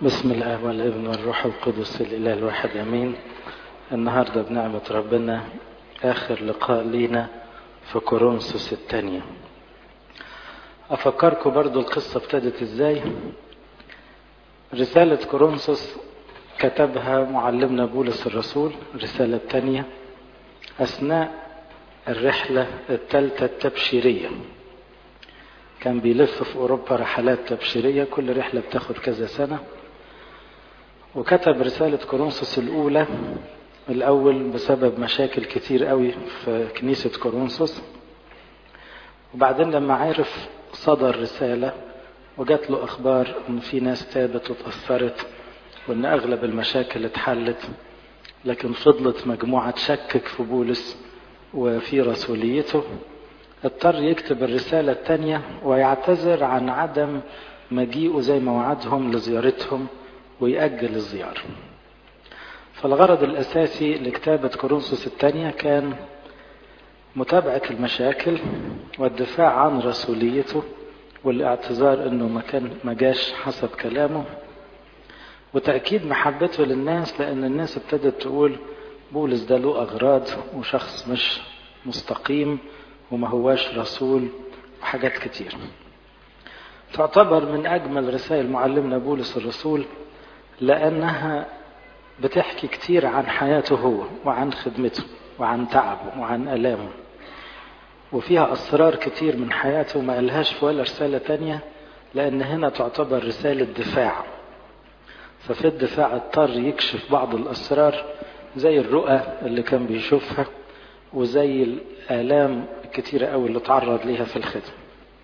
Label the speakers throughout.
Speaker 1: بسم الله والابن والروح القدس الإله الواحد أمين النهاردة بنعمة ربنا آخر لقاء لينا في كورنثوس الثانية أفكركم برضو القصة ابتدت إزاي رسالة كورنثوس كتبها معلمنا بولس الرسول الرسالة الثانية أثناء الرحلة الثالثة التبشيرية كان بيلف في أوروبا رحلات تبشيرية كل رحلة بتاخد كذا سنة وكتب رسالة كورنثوس الأولى الأول بسبب مشاكل كتير قوي في كنيسة كورنثوس وبعدين لما عرف صدر رسالة وجات له أخبار إن في ناس تابت وتأثرت وإن أغلب المشاكل اتحلت لكن فضلت مجموعة تشكك في بولس وفي رسوليته اضطر يكتب الرسالة الثانية ويعتذر عن عدم مجيئه زي ما وعدهم لزيارتهم ويأجل الزيارة فالغرض الأساسي لكتابة كورنثوس الثانية كان متابعة المشاكل والدفاع عن رسوليته والاعتذار انه ما كان ما جاش حسب كلامه وتأكيد محبته للناس لأن الناس ابتدت تقول بولس ده له أغراض وشخص مش مستقيم وما هواش رسول وحاجات كتير تعتبر من أجمل رسائل معلمنا بولس الرسول لأنها بتحكي كتير عن حياته هو وعن خدمته وعن تعبه وعن ألامه وفيها أسرار كتير من حياته ما قالهاش في ولا رسالة تانية لأن هنا تعتبر رسالة دفاع ففي الدفاع اضطر يكشف بعض الأسرار زي الرؤى اللي كان بيشوفها وزي الآلام الكتيرة قوي اللي تعرض ليها في الخدمة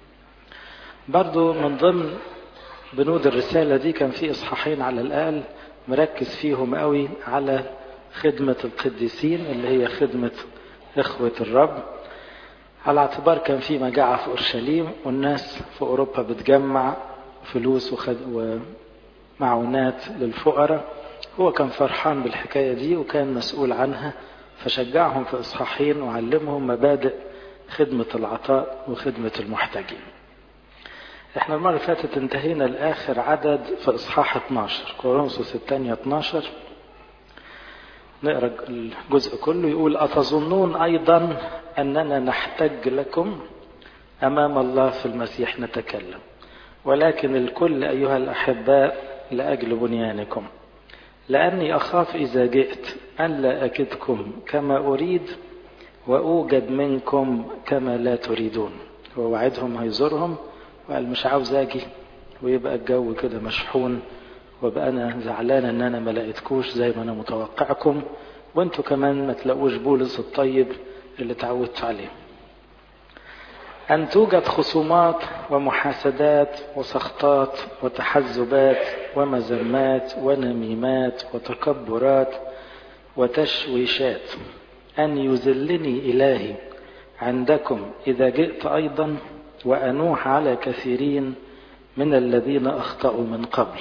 Speaker 1: برضو من ضمن بنود الرسالة دي كان في إصحاحين على الأقل مركز فيهم قوي على خدمة القديسين اللي هي خدمة إخوة الرب على اعتبار كان في مجاعة في أورشليم والناس في أوروبا بتجمع فلوس وخد ومعونات للفقراء هو كان فرحان بالحكاية دي وكان مسؤول عنها فشجعهم في إصحاحين وعلمهم مبادئ خدمة العطاء وخدمة المحتاجين احنا المرة اللي فاتت انتهينا لآخر عدد في إصحاح 12 كورنثوس الثانية 12 نقرا الجزء كله يقول أتظنون أيضا أننا نحتج لكم أمام الله في المسيح نتكلم ولكن الكل أيها الأحباء لأجل بنيانكم لأني أخاف إذا جئت أن لا أكدكم كما أريد وأوجد منكم كما لا تريدون هو وعدهم هيزورهم وقال مش عاوز أجي ويبقى الجو كده مشحون وبقى أنا زعلان إن أنا ما لقيتكوش زي ما أنا متوقعكم وأنتوا كمان ما تلاقوش بولس الطيب اللي تعودت عليه أن توجد خصومات ومحاسدات وسخطات وتحزبات ومذمات ونميمات وتكبرات وتشويشات أن يذلني إلهي عندكم إذا جئت أيضا وأنوح على كثيرين من الذين أخطأوا من قبل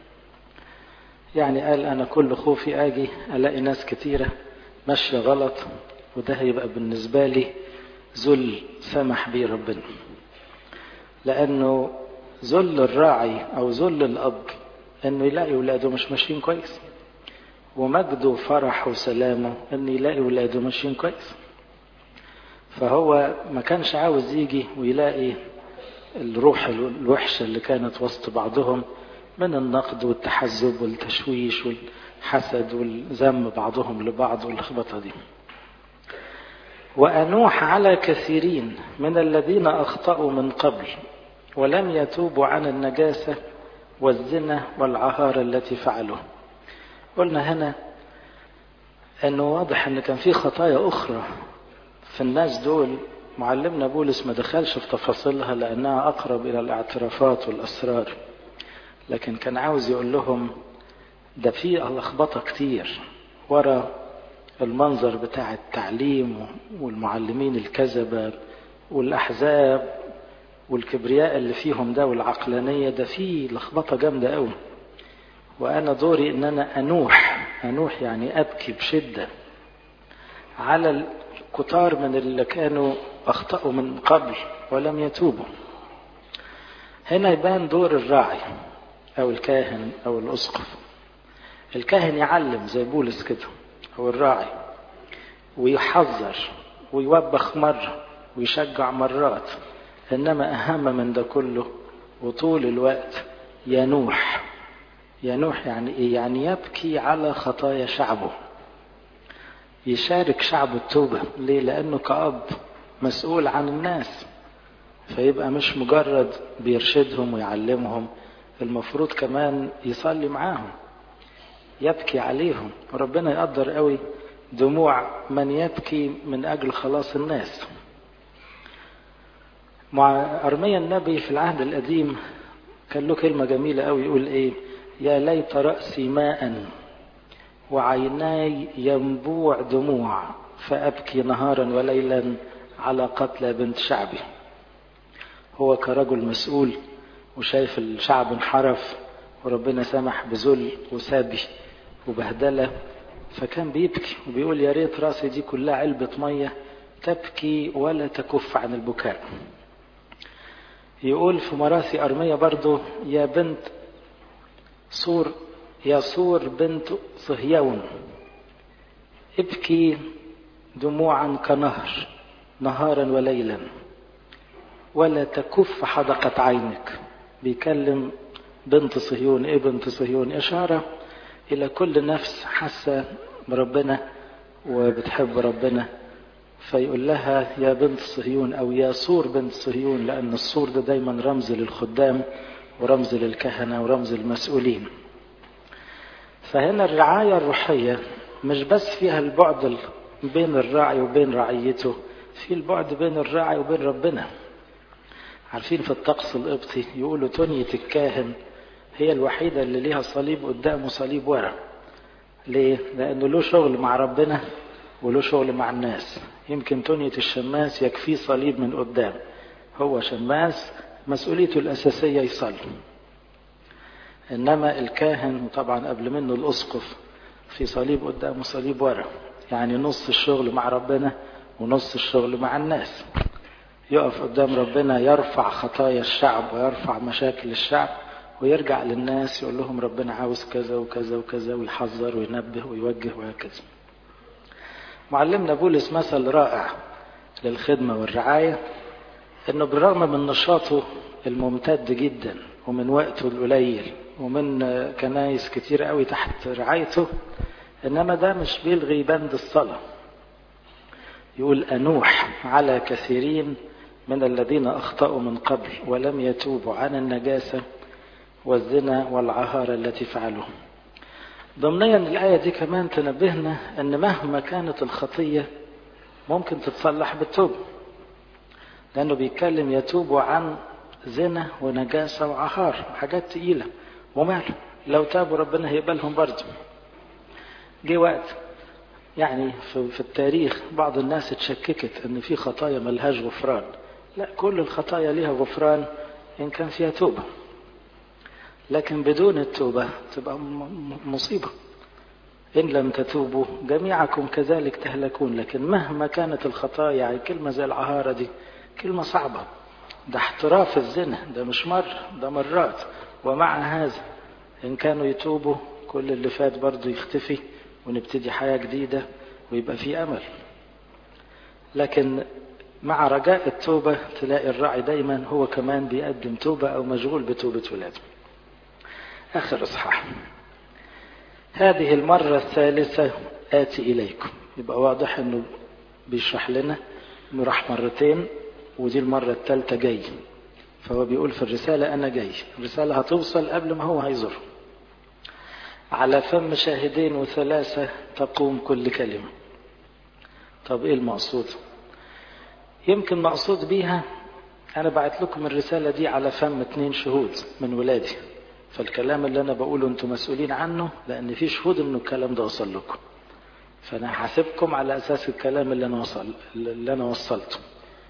Speaker 1: يعني قال أنا كل خوفي أجي ألاقي ناس كتيرة ماشية غلط وده هيبقى بالنسبة لي ذل سمح بيه ربنا لأنه ذل الراعي أو ذل الأب إنه يلاقي ولاده مش ماشيين كويس ومجده وفرحه وسلامه إنه يلاقي ولاده ماشيين كويس فهو ما كانش عاوز يجي ويلاقي الروح الوحشة اللي كانت وسط بعضهم من النقد والتحزب والتشويش والحسد والذم بعضهم لبعض واللخبطة دي وأنوح على كثيرين من الذين أخطأوا من قبل ولم يتوبوا عن النجاسة والزنا والعهارة التي فعلوه قلنا هنا أنه واضح أن كان في خطايا أخرى في الناس دول معلمنا بولس ما دخلش في تفاصيلها لأنها أقرب إلى الاعترافات والأسرار لكن كان عاوز يقول لهم ده في لخبطة كتير ورا المنظر بتاع التعليم والمعلمين الكذبة والأحزاب والكبرياء اللي فيهم ده والعقلانية ده في لخبطة جامدة قوي وأنا دوري إن أنا أنوح أنوح يعني أبكي بشدة على الكتار من اللي كانوا أخطأوا من قبل ولم يتوبوا هنا يبان دور الراعي أو الكاهن أو الأسقف الكاهن يعلم زي بولس كده أو الراعي ويحذر ويوبخ مرة ويشجع مرات إنما أهم من ده كله وطول الوقت ينوح ينوح يعني إيه؟ يعني يبكي على خطايا شعبه يشارك شعب التوبة ليه؟ لأنه كأب مسؤول عن الناس فيبقى مش مجرد بيرشدهم ويعلمهم المفروض كمان يصلي معاهم يبكي عليهم وربنا يقدر قوي دموع من يبكي من أجل خلاص الناس مع أرميا النبي في العهد القديم كان له كلمة جميلة قوي يقول إيه يا ليت رأسي ماء وعيناي ينبوع دموع فأبكي نهارا وليلا على قتلى بنت شعبي هو كرجل مسؤول وشايف الشعب انحرف وربنا سمح بذل وسبي وبهدله فكان بيبكي وبيقول يا ريت راسي دي كلها علبة مية تبكي ولا تكف عن البكاء يقول في مراسي أرمية برضو يا بنت صور يا صور بنت صهيون ابكي دموعا كنهر نهارا وليلا ولا تكف حدقة عينك بيكلم بنت صهيون ايه بنت صهيون اشارة الى كل نفس حاسة بربنا وبتحب ربنا فيقول لها يا بنت صهيون او يا صور بنت صهيون لان الصور ده دايما رمز للخدام ورمز للكهنة ورمز المسؤولين فهنا الرعاية الروحية مش بس فيها البعد بين الراعي وبين رعيته في البعد بين الراعي وبين ربنا عارفين في الطقس القبطي يقولوا تنية الكاهن هي الوحيدة اللي ليها صليب قدام وصليب ورا ليه؟ لأنه له شغل مع ربنا وله شغل مع الناس يمكن تنية الشماس يكفيه صليب من قدام هو شماس مسؤوليته الأساسية يصلي إنما الكاهن وطبعا قبل منه الأسقف في صليب قدام وصليب ورا يعني نص الشغل مع ربنا ونص الشغل مع الناس يقف قدام ربنا يرفع خطايا الشعب ويرفع مشاكل الشعب ويرجع للناس يقول لهم ربنا عاوز كذا وكذا وكذا ويحذر وينبه ويوجه وهكذا معلمنا بولس مثل رائع للخدمة والرعاية انه بالرغم من نشاطه الممتد جدا ومن وقته القليل ومن كنايس كتير قوي تحت رعايته انما ده مش بيلغي بند الصلاة يقول انوح على كثيرين من الذين اخطأوا من قبل ولم يتوبوا عن النجاسة والزنا والعهارة التي فعلوه ضمنيا الآية دي كمان تنبهنا أن مهما كانت الخطية ممكن تتصلح بالتوبة لأنه بيتكلم يتوبوا عن زنا ونجاسة وعهار حاجات تقيلة وماله لو تابوا ربنا هيقبلهم برضه جه وقت يعني في التاريخ بعض الناس اتشككت ان في خطايا ملهاش غفران لا كل الخطايا ليها غفران ان كان فيها توبه لكن بدون التوبة تبقى مصيبة إن لم تتوبوا جميعكم كذلك تهلكون لكن مهما كانت الخطايا يعني كلمة زي العهارة دي كلمة صعبة ده احتراف الزنا ده مش مرة ده مرات ومع هذا إن كانوا يتوبوا كل اللي فات برضه يختفي ونبتدي حياة جديدة ويبقى في أمل لكن مع رجاء التوبة تلاقي الراعي دايما هو كمان بيقدم توبة أو مشغول بتوبة ولاده آخر إصحاح هذه المرة الثالثة آتي إليكم يبقى واضح أنه بيشرح لنا أنه راح مرتين ودي المرة الثالثة جاي فهو بيقول في الرسالة أنا جاي الرسالة هتوصل قبل ما هو هيزور على فم شاهدين وثلاثة تقوم كل كلمة طب إيه المقصود يمكن مقصود بيها أنا بعت لكم الرسالة دي على فم اتنين شهود من ولادي فالكلام اللي انا بقوله انتم مسؤولين عنه لان في شهود انه الكلام ده وصل لكم فانا هحاسبكم على اساس الكلام اللي انا وصل اللي انا وصلته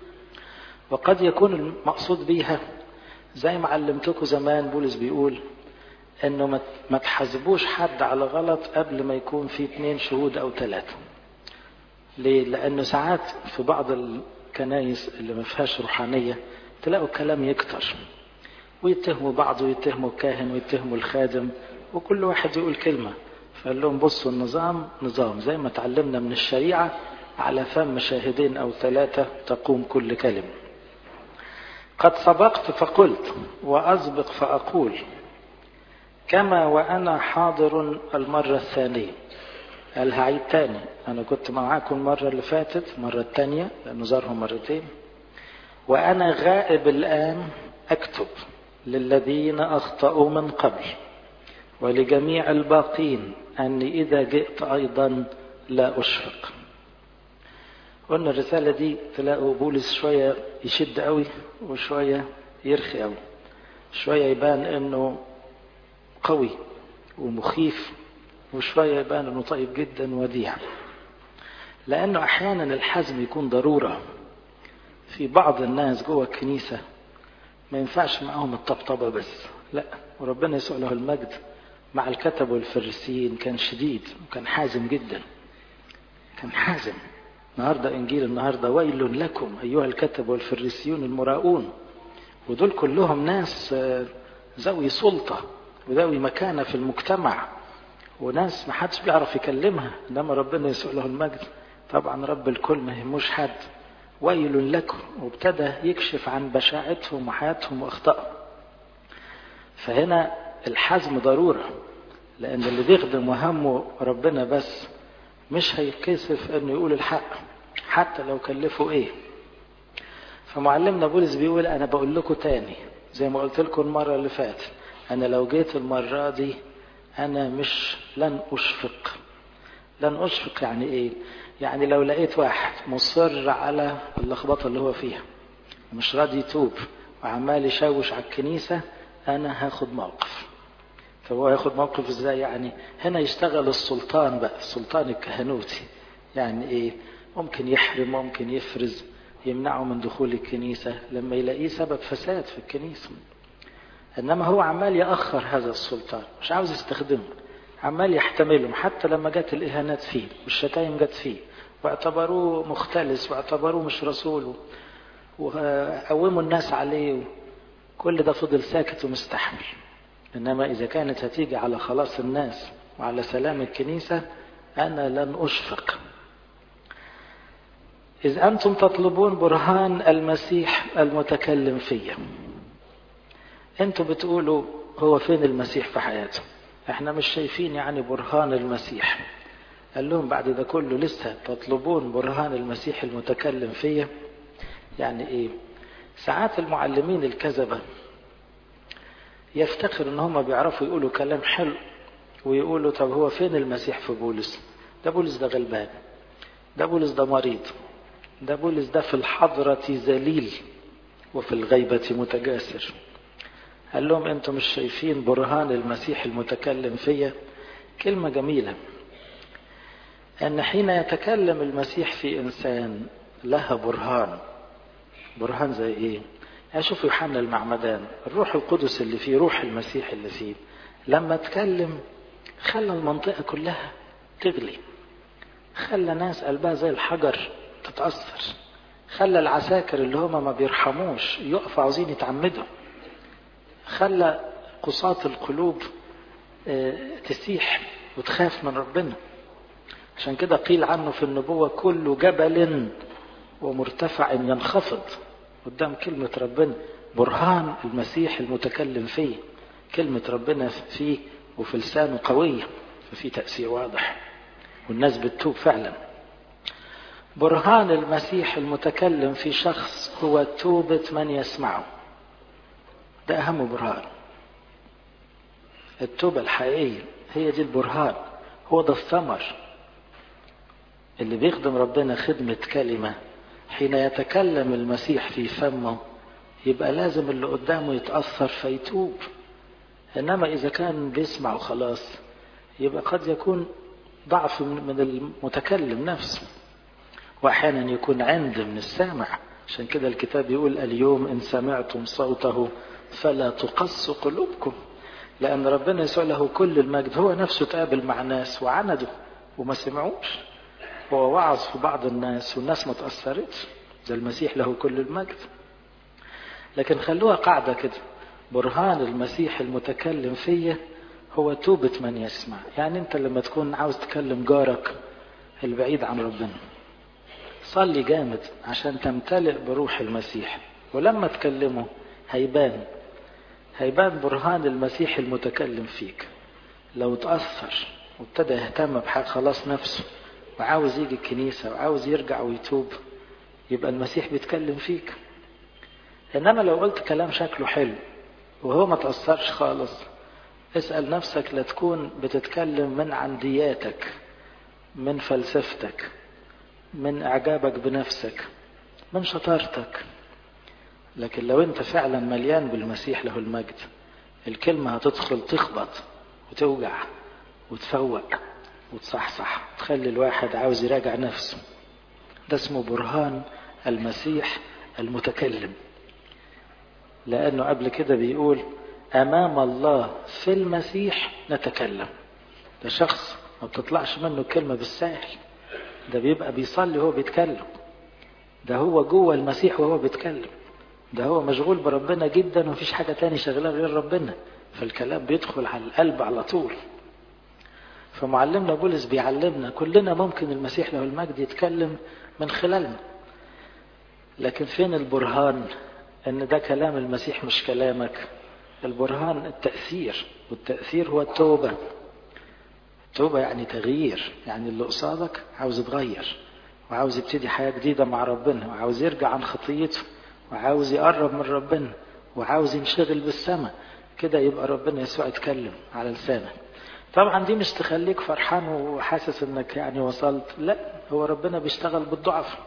Speaker 1: وقد يكون المقصود بيها زي ما علمتكم زمان بولس بيقول انه ما تحاسبوش حد على غلط قبل ما يكون في اثنين شهود او ثلاثه ليه لانه ساعات في بعض الكنايس اللي ما فيهاش روحانيه تلاقوا الكلام يكتر ويتهموا بعض ويتهموا الكاهن ويتهموا الخادم وكل واحد يقول كلمة فقال لهم بصوا النظام نظام زي ما تعلمنا من الشريعة على فم شاهدين أو ثلاثة تقوم كل كلمة قد سبقت فقلت وأسبق فأقول كما وأنا حاضر المرة الثانية قال هعيد تاني أنا كنت معاكم المرة اللي فاتت المرة الثانية لأنه زارهم مرتين وأنا غائب الآن أكتب للذين أخطأوا من قبل ولجميع الباقين أني إذا جئت أيضا لا أشفق قلنا الرسالة دي تلاقوا بولس شوية يشد قوي وشوية يرخي قوي شوية يبان انه قوي ومخيف وشوية يبان انه طيب جدا وديع لانه احيانا الحزم يكون ضرورة في بعض الناس جوه الكنيسة ما ينفعش معاهم الطبطبة بس لا وربنا يسوع له المجد مع الكتب والفريسيين كان شديد وكان حازم جدا كان حازم النهاردة إنجيل النهاردة ويل لكم أيها الكتب والفريسيون المراؤون ودول كلهم ناس ذوي سلطة وذوي مكانة في المجتمع وناس ما حدش بيعرف يكلمها إنما ربنا يسوع له المجد طبعا رب الكل ما يهموش حد ويل لكم وابتدى يكشف عن بشاعتهم وحياتهم واخطائهم فهنا الحزم ضرورة لأن اللي بيخدم وهمه ربنا بس مش هيتكسف انه يقول الحق حتى لو كلفه ايه فمعلمنا بولس بيقول انا بقول لكم تاني زي ما قلت لكم المره اللي فاتت انا لو جيت المره دي انا مش لن اشفق لن اشفق يعني ايه يعني لو لقيت واحد مصر على اللخبطه اللي هو فيها مش راضي يتوب وعمال يشوش على الكنيسه انا هاخد موقف طب هو هياخد موقف ازاي يعني هنا يشتغل السلطان بقى السلطان الكهنوتي يعني ايه ممكن يحرم ممكن يفرز يمنعه من دخول الكنيسة لما يلاقيه سبب فساد في الكنيسة انما هو عمال يأخر هذا السلطان مش عاوز يستخدمه عمال يحتملهم حتى لما جت الاهانات فيه والشتايم جت فيه واعتبروه مختلس واعتبروه مش رسول وقوموا الناس عليه كل ده فضل ساكت ومستحمل إنما إذا كانت هتيجي على خلاص الناس وعلى سلام الكنيسة أنا لن أشفق إذ أنتم تطلبون برهان المسيح المتكلم فيه أنتم بتقولوا هو فين المسيح في حياته احنا مش شايفين يعني برهان المسيح قال لهم بعد ده كله لسه تطلبون برهان المسيح المتكلم فيه يعني ايه ساعات المعلمين الكذبه يفتخر ان هم بيعرفوا يقولوا كلام حلو ويقولوا طب هو فين المسيح في بولس ده بولس ده غلبان ده بولس ده مريض ده بولس ده في الحضرة ذليل وفي الغيبة متجاسر قال لهم انتم مش شايفين برهان المسيح المتكلم فيا كلمة جميلة ان حين يتكلم المسيح في انسان لها برهان برهان زي ايه أشوف يوحنا المعمدان الروح القدس اللي فيه روح المسيح اللي فيه لما اتكلم خلى المنطقة كلها تغلي خلى ناس قلبها زي الحجر تتأثر خلى العساكر اللي هما ما بيرحموش يقفوا عاوزين يتعمدوا خلى قصاة القلوب تسيح وتخاف من ربنا عشان كده قيل عنه في النبوة كل جبل ومرتفع ينخفض قدام كلمة ربنا برهان المسيح المتكلم فيه كلمة ربنا فيه وفي لسانه قوية ففي تأثير واضح والناس بتتوب فعلا برهان المسيح المتكلم في شخص هو توبة من يسمعه ده أهم برهان التوبة الحقيقية هي دي البرهان هو ده الثمر اللي بيخدم ربنا خدمة كلمة حين يتكلم المسيح في فمه يبقى لازم اللي قدامه يتأثر فيتوب إنما إذا كان بيسمع وخلاص يبقى قد يكون ضعف من المتكلم نفسه وأحيانا يكون عند من السامع عشان كده الكتاب يقول اليوم إن سمعتم صوته فلا تقص قلوبكم لأن ربنا يسوع له كل المجد هو نفسه تقابل مع ناس وعندوا وما سمعوش هو وعظ في بعض الناس والناس ما تأثرتش ده المسيح له كل المجد لكن خلوها قاعدة كده برهان المسيح المتكلم فيا هو توبة من يسمع يعني انت لما تكون عاوز تكلم جارك البعيد عن ربنا صلي جامد عشان تمتلئ بروح المسيح ولما تكلمه هيبان هيبان برهان المسيح المتكلم فيك لو تأثر وابتدى يهتم بحاجة خلاص نفسه وعاوز يجي الكنيسة وعاوز يرجع ويتوب يبقى المسيح بيتكلم فيك إنما لو قلت كلام شكله حلو وهو ما تأثرش خالص اسأل نفسك لا تكون بتتكلم من عندياتك من فلسفتك من إعجابك بنفسك من شطارتك لكن لو انت فعلا مليان بالمسيح له المجد الكلمة هتدخل تخبط وتوجع وتفوق وتصحصح تخلي الواحد عاوز يراجع نفسه ده اسمه برهان المسيح المتكلم لأنه قبل كده بيقول أمام الله في المسيح نتكلم ده شخص ما بتطلعش منه الكلمة بالسهل ده بيبقى بيصلي وهو بيتكلم ده هو جوه المسيح وهو بيتكلم ده هو مشغول بربنا جدا ومفيش حاجة تاني شغلاه غير ربنا فالكلام بيدخل على القلب على طول فمعلمنا بولس بيعلمنا كلنا ممكن المسيح له المجد يتكلم من خلالنا لكن فين البرهان ان ده كلام المسيح مش كلامك البرهان التأثير والتأثير هو التوبة التوبة يعني تغيير يعني اللي قصادك عاوز يتغير وعاوز يبتدي حياة جديدة مع ربنا وعاوز يرجع عن خطيته وعاوز يقرب من ربنا وعاوز ينشغل بالسماء كده يبقى ربنا يسوع يتكلم على لسانك طبعا دي مش تخليك فرحان وحاسس انك يعني وصلت لا هو ربنا بيشتغل بالضعف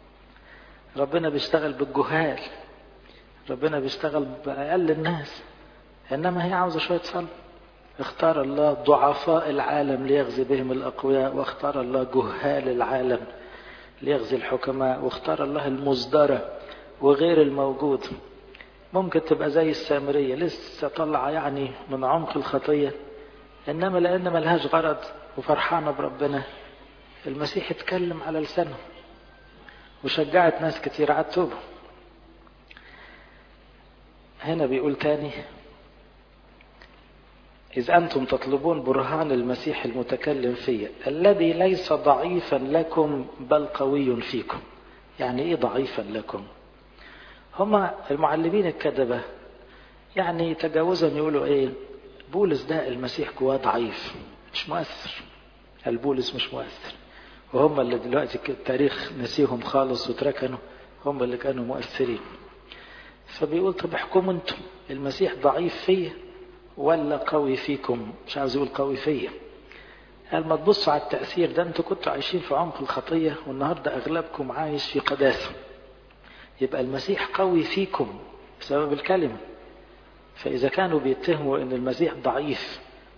Speaker 1: ربنا بيشتغل بالجهال ربنا بيشتغل بأقل الناس إنما هي عاوزة شوية صلب اختار الله ضعفاء العالم ليغزي بهم الأقوياء واختار الله جهال العالم ليغزي الحكماء واختار الله المصدرة وغير الموجود ممكن تبقى زي السامرية لسه طالعة يعني من عمق الخطية إنما لأن ملهاش غرض وفرحانة بربنا المسيح اتكلم على لسانه وشجعت ناس كتير على التوبة هنا بيقول تاني إذ أنتم تطلبون برهان المسيح المتكلم فيه الذي ليس ضعيفا لكم بل قوي فيكم يعني إيه ضعيفا لكم هما المعلمين الكذبة يعني تجاوزا يقولوا إيه بولس ده المسيح جواه ضعيف مش مؤثر البولس مش مؤثر وهم اللي دلوقتي التاريخ نسيهم خالص وتركنوا هم اللي كانوا مؤثرين فبيقول طب احكموا انتم المسيح ضعيف فيا ولا قوي فيكم مش عاوز يقول قوي فيا قال ما تبصوا على التأثير ده انتوا كنتوا عايشين في عمق الخطية والنهاردة أغلبكم عايش في قداسة يبقى المسيح قوي فيكم بسبب الكلمة فإذا كانوا بيتهموا أن المسيح ضعيف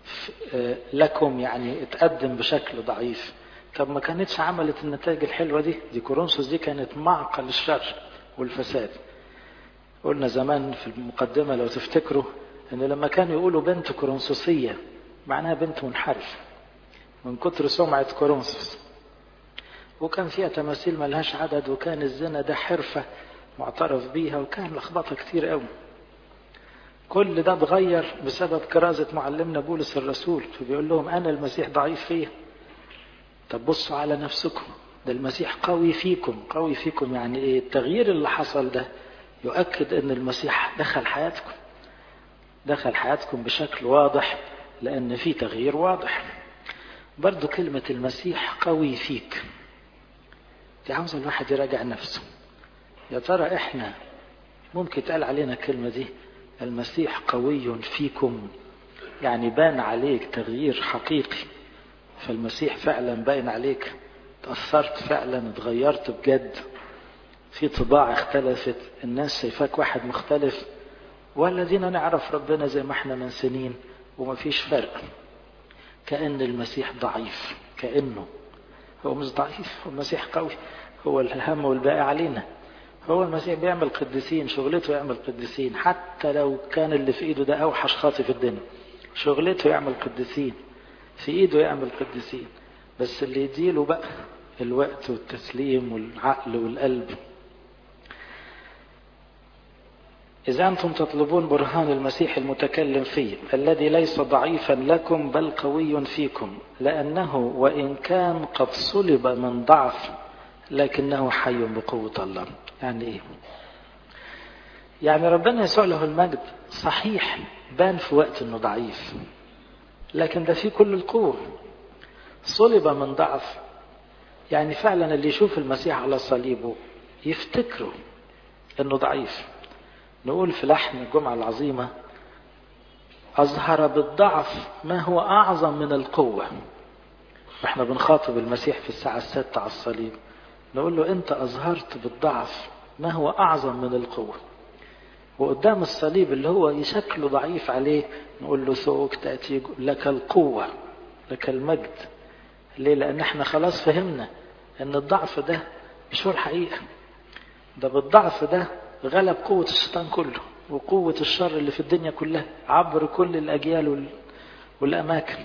Speaker 1: لكم يعني اتقدم بشكل ضعيف طب ما كانتش عملت النتائج الحلوة دي دي كورنثوس دي كانت معقل الشر والفساد قلنا زمان في المقدمة لو تفتكروا ان لما كانوا يقولوا بنت كورنثوسية معناها بنت منحرف من كتر سمعة كورنثوس وكان فيها تماثيل ملهاش عدد وكان الزنا ده حرفة معترف بيها وكان لخبطة كتير قوي كل ده اتغير بسبب كرازة معلمنا بولس الرسول فبيقول لهم أنا المسيح ضعيف فيه طب بصوا على نفسكم ده المسيح قوي فيكم قوي فيكم يعني ايه التغيير اللي حصل ده يؤكد ان المسيح دخل حياتكم دخل حياتكم بشكل واضح لان في تغيير واضح برضو كلمة المسيح قوي فيك دي عاوز الواحد يراجع نفسه يا ترى احنا ممكن يتقال علينا الكلمة دي المسيح قوي فيكم يعني بان عليك تغيير حقيقي فالمسيح فعلا باين عليك تأثرت فعلا اتغيرت بجد في طباع اختلفت الناس شايفاك واحد مختلف والذين نعرف ربنا زي ما احنا من سنين ومفيش فرق كأن المسيح ضعيف كأنه هو مش ضعيف هو المسيح قوي هو الهم والباقي علينا هو المسيح بيعمل قديسين شغلته يعمل قديسين حتى لو كان اللي في ايده ده اوحش خاطي في الدنيا شغلته يعمل قديسين في ايده يعمل قديسين بس اللي يديله بقى الوقت والتسليم والعقل والقلب إذا أنتم تطلبون برهان المسيح المتكلم فيه الذي ليس ضعيفا لكم بل قوي فيكم لأنه وإن كان قد صلب من ضعف لكنه حي بقوة الله يعني إيه يعني ربنا يسوع له المجد صحيح بان في وقت انه ضعيف لكن ده فيه كل القوة صلب من ضعف يعني فعلا اللي يشوف المسيح على صليبه يفتكره انه ضعيف نقول في لحن الجمعة العظيمة أظهر بالضعف ما هو أعظم من القوة احنا بنخاطب المسيح في الساعة الستة على الصليب نقول له أنت أظهرت بالضعف ما هو أعظم من القوة وقدام الصليب اللي هو شكله ضعيف عليه نقول له سوق تأتي لك القوة لك المجد ليه لأن احنا خلاص فهمنا أن الضعف ده مش هو الحقيقة ده بالضعف ده غلب قوة الشيطان كله وقوة الشر اللي في الدنيا كلها عبر كل الأجيال والأماكن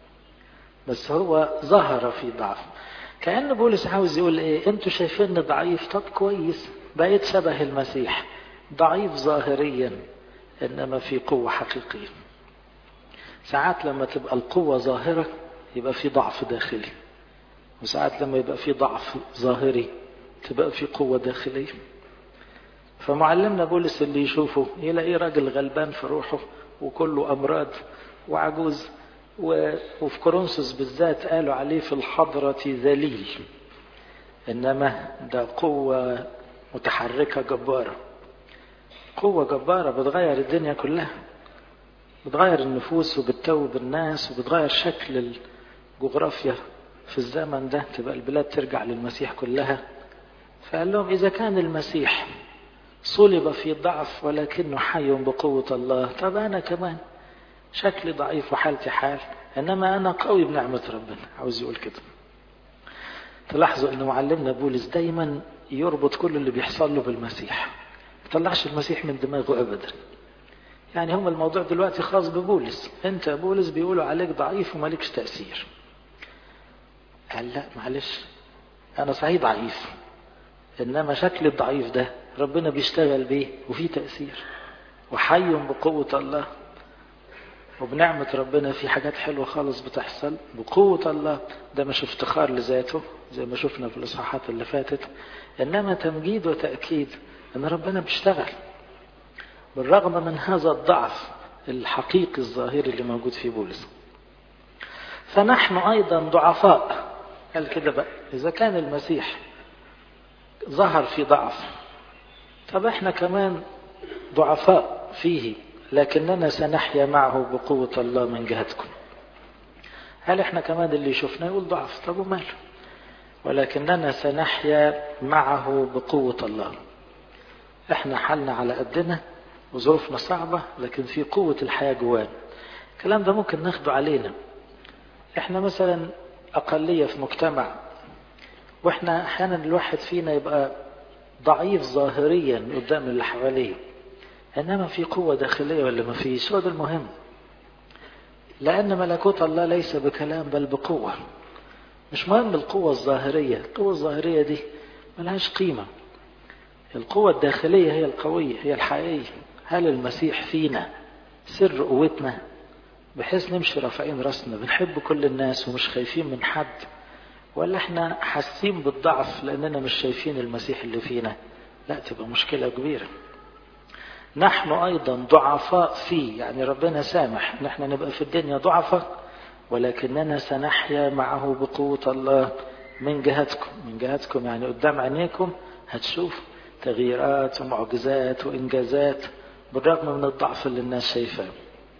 Speaker 1: بس هو ظهر في ضعف كأن بولس عاوز يقول ايه انتوا شايفيني ضعيف طب كويس بقيت شبه المسيح ضعيف ظاهريا انما في قوة حقيقية ساعات لما تبقى القوة ظاهرة يبقى في ضعف داخلي وساعات لما يبقى في ضعف ظاهري تبقى في قوة داخلية فمعلمنا بولس اللي يشوفه يلاقيه راجل غلبان في روحه وكله أمراض وعجوز وفي كورنثوس بالذات قالوا عليه في الحضرة ذليل إنما ده قوة متحركة جبارة قوة جبارة بتغير الدنيا كلها بتغير النفوس وبتتوب الناس وبتغير شكل الجغرافيا في الزمن ده تبقى البلاد ترجع للمسيح كلها فقال لهم إذا كان المسيح صلب في ضعف ولكنه حي بقوة الله طب أنا كمان شكلي ضعيف وحالتي حال إنما أنا قوي بنعمة ربنا عاوز يقول كده تلاحظوا أن معلمنا بولس دايما يربط كل اللي بيحصل له بالمسيح ما يطلعش المسيح من دماغه أبدا يعني هم الموضوع دلوقتي خاص ببولس انت بولس بيقولوا عليك ضعيف ومالكش تأثير قال لا معلش انا صحيح ضعيف انما شكل الضعيف ده ربنا بيشتغل بيه وفيه تأثير وحي بقوة الله وبنعمة ربنا في حاجات حلوة خالص بتحصل بقوة الله ده مش افتخار لذاته زي ما شفنا في الإصحاحات اللي فاتت إنما تمجيد وتأكيد إن ربنا بيشتغل بالرغم من هذا الضعف الحقيقي الظاهري اللي موجود في بولس فنحن أيضا ضعفاء قال كده بقى إذا كان المسيح ظهر في ضعف طب احنا كمان ضعفاء فيه لكننا سنحيا معه بقوة الله من جهتكم هل احنا كمان اللي شفناه يقول ضعف طب وماله ولكننا سنحيا معه بقوة الله احنا حالنا على قدنا وظروفنا صعبة لكن في قوة الحياة جوانا الكلام ده ممكن ناخده علينا احنا مثلا أقلية في مجتمع واحنا احيانا الواحد فينا يبقى ضعيف ظاهريا قدام اللي حواليه انما في قوه داخليه ولا ما فيش هو ده المهم لان ملكوت الله ليس بكلام بل بقوه مش مهم القوه الظاهريه القوه الظاهريه دي ملهاش قيمه القوه الداخليه هي القويه هي الحقيقيه هل المسيح فينا سر قوتنا بحيث نمشي رافعين راسنا بنحب كل الناس ومش خايفين من حد ولا احنا حاسين بالضعف لاننا مش شايفين المسيح اللي فينا لا تبقى مشكلة كبيرة نحن ايضا ضعفاء فيه يعني ربنا سامح ان احنا نبقى في الدنيا ضعفاء ولكننا سنحيا معه بقوة الله من جهتكم من جهتكم يعني قدام عينيكم هتشوف تغييرات ومعجزات وانجازات بالرغم من الضعف اللي الناس شايفاه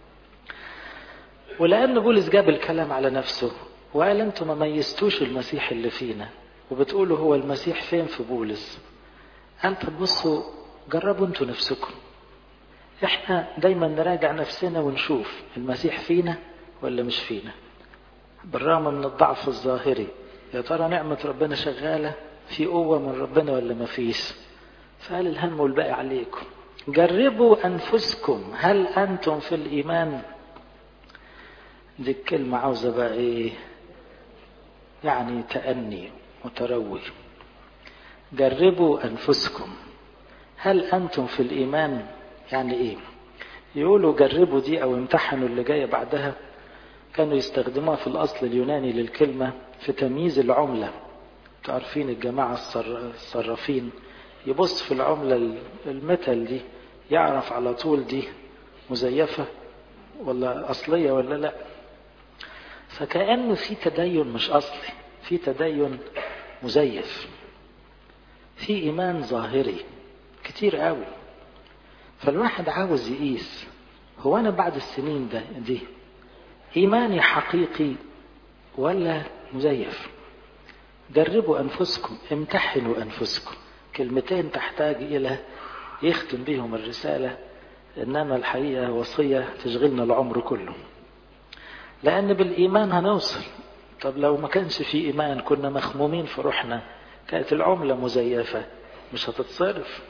Speaker 1: ولأن بولس جاب الكلام على نفسه وقال انتم ما ميزتوش المسيح اللي فينا وبتقولوا هو المسيح فين في بولس قال طب بصوا جربوا انتوا نفسكم احنا دايما نراجع نفسنا ونشوف المسيح فينا ولا مش فينا بالرغم من الضعف الظاهري يا ترى نعمة ربنا شغالة في قوة من ربنا ولا ما فيش فقال الهم والباقي عليكم جربوا أنفسكم هل أنتم في الإيمان دي الكلمة عاوزة بقى إيه يعني تأني متروي جربوا أنفسكم هل أنتم في الإيمان يعني ايه يقولوا جربوا دي او امتحنوا اللي جاية بعدها كانوا يستخدموها في الاصل اليوناني للكلمة في تمييز العملة تعرفين الجماعة الصرافين يبص في العملة المثل دي يعرف على طول دي مزيفة ولا أصلية ولا لا فكأنه في تدين مش أصلي في تدين مزيف في إيمان ظاهري كتير قوي فالواحد عاوز يقيس هو أنا بعد السنين ده دي إيماني حقيقي ولا مزيف جربوا أنفسكم امتحنوا أنفسكم كلمتين تحتاج إلى يختم بهم الرسالة إنما الحقيقة وصية تشغلنا العمر كله لأن بالإيمان هنوصل طب لو ما كانش في إيمان كنا مخمومين في روحنا كانت العملة مزيفة مش هتتصرف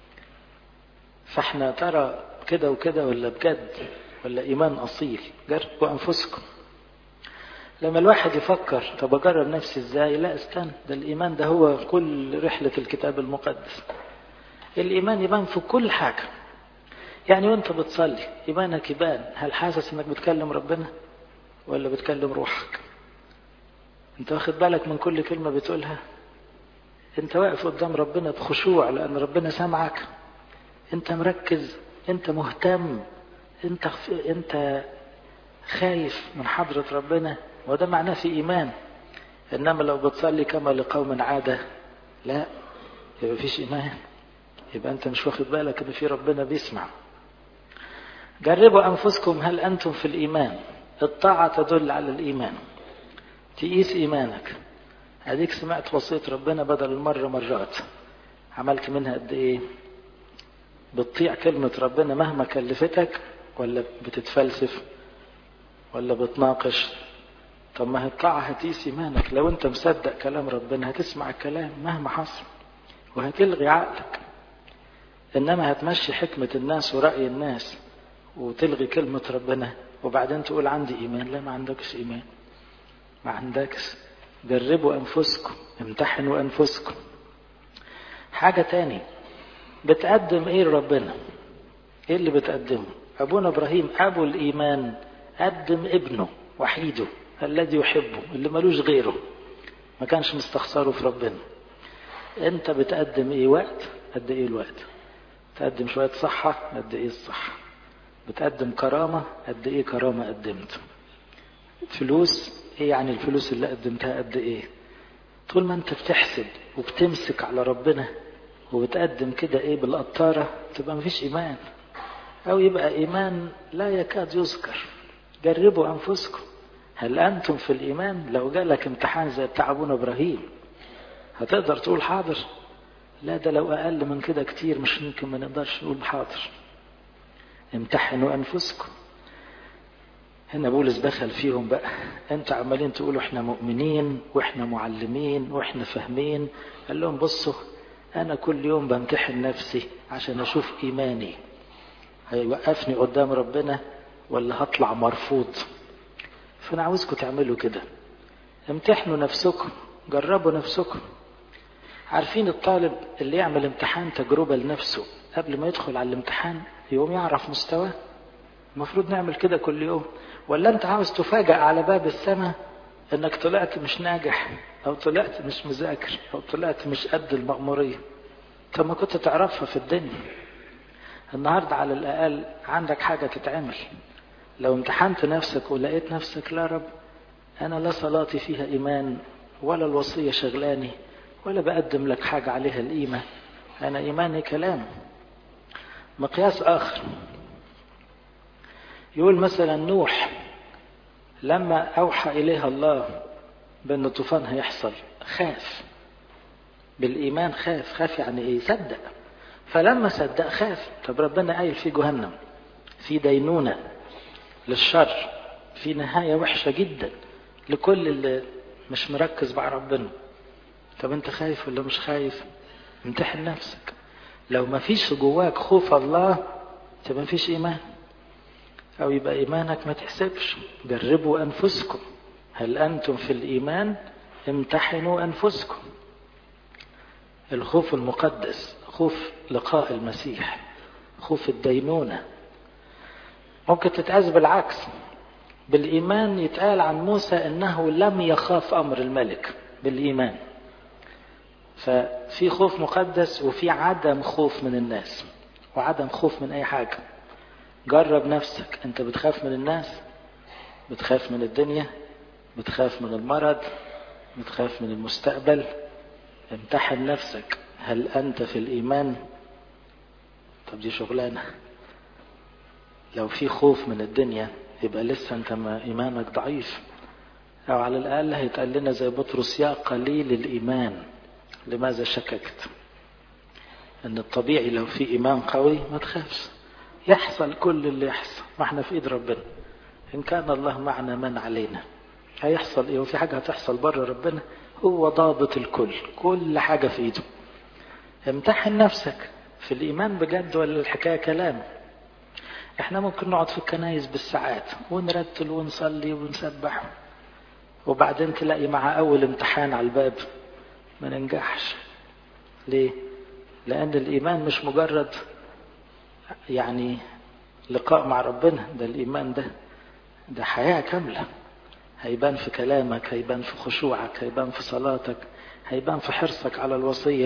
Speaker 1: فاحنا ترى كده وكده ولا بجد ولا إيمان أصيل جربوا أنفسكم لما الواحد يفكر طب أجرب نفسي إزاي لا استنى ده الإيمان ده هو كل رحلة الكتاب المقدس الإيمان يبان في كل حاجة يعني وانت بتصلي إيمانك يبان هل حاسس انك بتكلم ربنا ولا بتكلم روحك انت واخد بالك من كل كلمة بتقولها انت واقف قدام ربنا بخشوع لأن ربنا سامعك انت مركز انت مهتم انت انت خايف من حضرة ربنا وده معناه في إيمان إنما لو بتصلي كما لقوم عادة لا يبقى فيش إيمان يبقى أنت مش واخد بالك إن في ربنا بيسمع جربوا أنفسكم هل أنتم في الإيمان الطاعة تدل على الإيمان تقيس إيمانك أديك سمعت وصية ربنا بدل المرة مرات عملت منها قد إيه بتطيع كلمة ربنا مهما كلفتك ولا بتتفلسف ولا بتناقش طب ما الطاعة هتقيس إيمانك لو أنت مصدق كلام ربنا هتسمع الكلام مهما حصل وهتلغي عقلك إنما هتمشي حكمة الناس ورأي الناس وتلغي كلمة ربنا وبعدين تقول عندي إيمان لا ما عندكش إيمان ما عندكش جربوا أنفسكم امتحنوا أنفسكم حاجة تاني بتقدم إيه لربنا إيه اللي بتقدمه أبونا إبراهيم أبو الإيمان قدم ابنه وحيده الذي يحبه اللي ملوش غيره ما كانش مستخسره في ربنا انت بتقدم ايه وقت قد ايه الوقت تقدم شوية صحة قد ايه الصحة بتقدم كرامة قد ايه كرامة قدمت فلوس ايه يعني الفلوس اللي قدمتها قد ايه طول ما انت بتحسب وبتمسك على ربنا وبتقدم كده ايه بالقطارة تبقى مفيش ايمان او يبقى ايمان لا يكاد يذكر جربوا انفسكم هل أنتم في الإيمان لو جالك امتحان زي بتاع أبونا إبراهيم هتقدر تقول حاضر لا ده لو أقل من كده كتير مش يمكن ما نقدرش نقول حاضر امتحنوا أنفسكم هنا بولس دخل فيهم بقى انتوا عمالين تقولوا احنا مؤمنين واحنا معلمين واحنا فاهمين قال لهم بصوا انا كل يوم بمتحن نفسي عشان اشوف ايماني هيوقفني قدام ربنا ولا هطلع مرفوض فأنا عاوزكم تعملوا كده امتحنوا نفسكم جربوا نفسكم عارفين الطالب اللي يعمل امتحان تجربة لنفسه قبل ما يدخل على الامتحان يقوم يعرف مستواه المفروض نعمل كده كل يوم ولا انت عاوز تفاجأ على باب السماء انك طلعت مش ناجح او طلعت مش مذاكر او طلعت مش قد المأمورية طب ما كنت تعرفها في الدنيا النهاردة على الأقل عندك حاجة تتعمل لو امتحنت نفسك ولقيت نفسك لا رب أنا لا صلاتي فيها إيمان ولا الوصية شغلاني ولا بقدم لك حاجة عليها القيمة أنا إيماني كلام مقياس آخر يقول مثلا نوح لما أوحى إليها الله بأن الطوفان هيحصل خاف بالإيمان خاف خاف يعني إيه صدق فلما صدق خاف طب ربنا قايل في جهنم في دينونة للشر في نهاية وحشة جدا لكل اللي مش مركز مع ربنا طب انت خايف ولا مش خايف امتحن نفسك لو ما فيش جواك خوف الله تبقى ما فيش ايمان او يبقى ايمانك ما تحسبش جربوا انفسكم هل انتم في الايمان امتحنوا انفسكم الخوف المقدس خوف لقاء المسيح خوف الدينونة ممكن تتقاس بالعكس بالإيمان يتقال عن موسى أنه لم يخاف أمر الملك بالإيمان ففي خوف مقدس وفي عدم خوف من الناس وعدم خوف من أي حاجة جرب نفسك أنت بتخاف من الناس بتخاف من الدنيا بتخاف من المرض بتخاف من المستقبل امتحن نفسك هل أنت في الإيمان طب دي شغلانة لو في خوف من الدنيا يبقى لسه انت ما ايمانك ضعيف او على الاقل هيتقال لنا زي بطرس يا قليل الايمان لماذا شككت ان الطبيعي لو في ايمان قوي ما تخافش يحصل كل اللي يحصل ما احنا في ايد ربنا ان كان الله معنا من علينا هيحصل ايه وفي حاجه هتحصل بره ربنا هو ضابط الكل كل حاجه في ايده امتحن نفسك في الايمان بجد ولا الحكايه كلام احنا ممكن نقعد في الكنايس بالساعات ونرتل ونصلي ونسبح وبعدين تلاقي مع اول امتحان على الباب ما ننجحش ليه لان الايمان مش مجرد يعني لقاء مع ربنا ده الايمان ده ده حياه كامله هيبان في كلامك هيبان في خشوعك هيبان في صلاتك هيبان في حرصك على الوصيه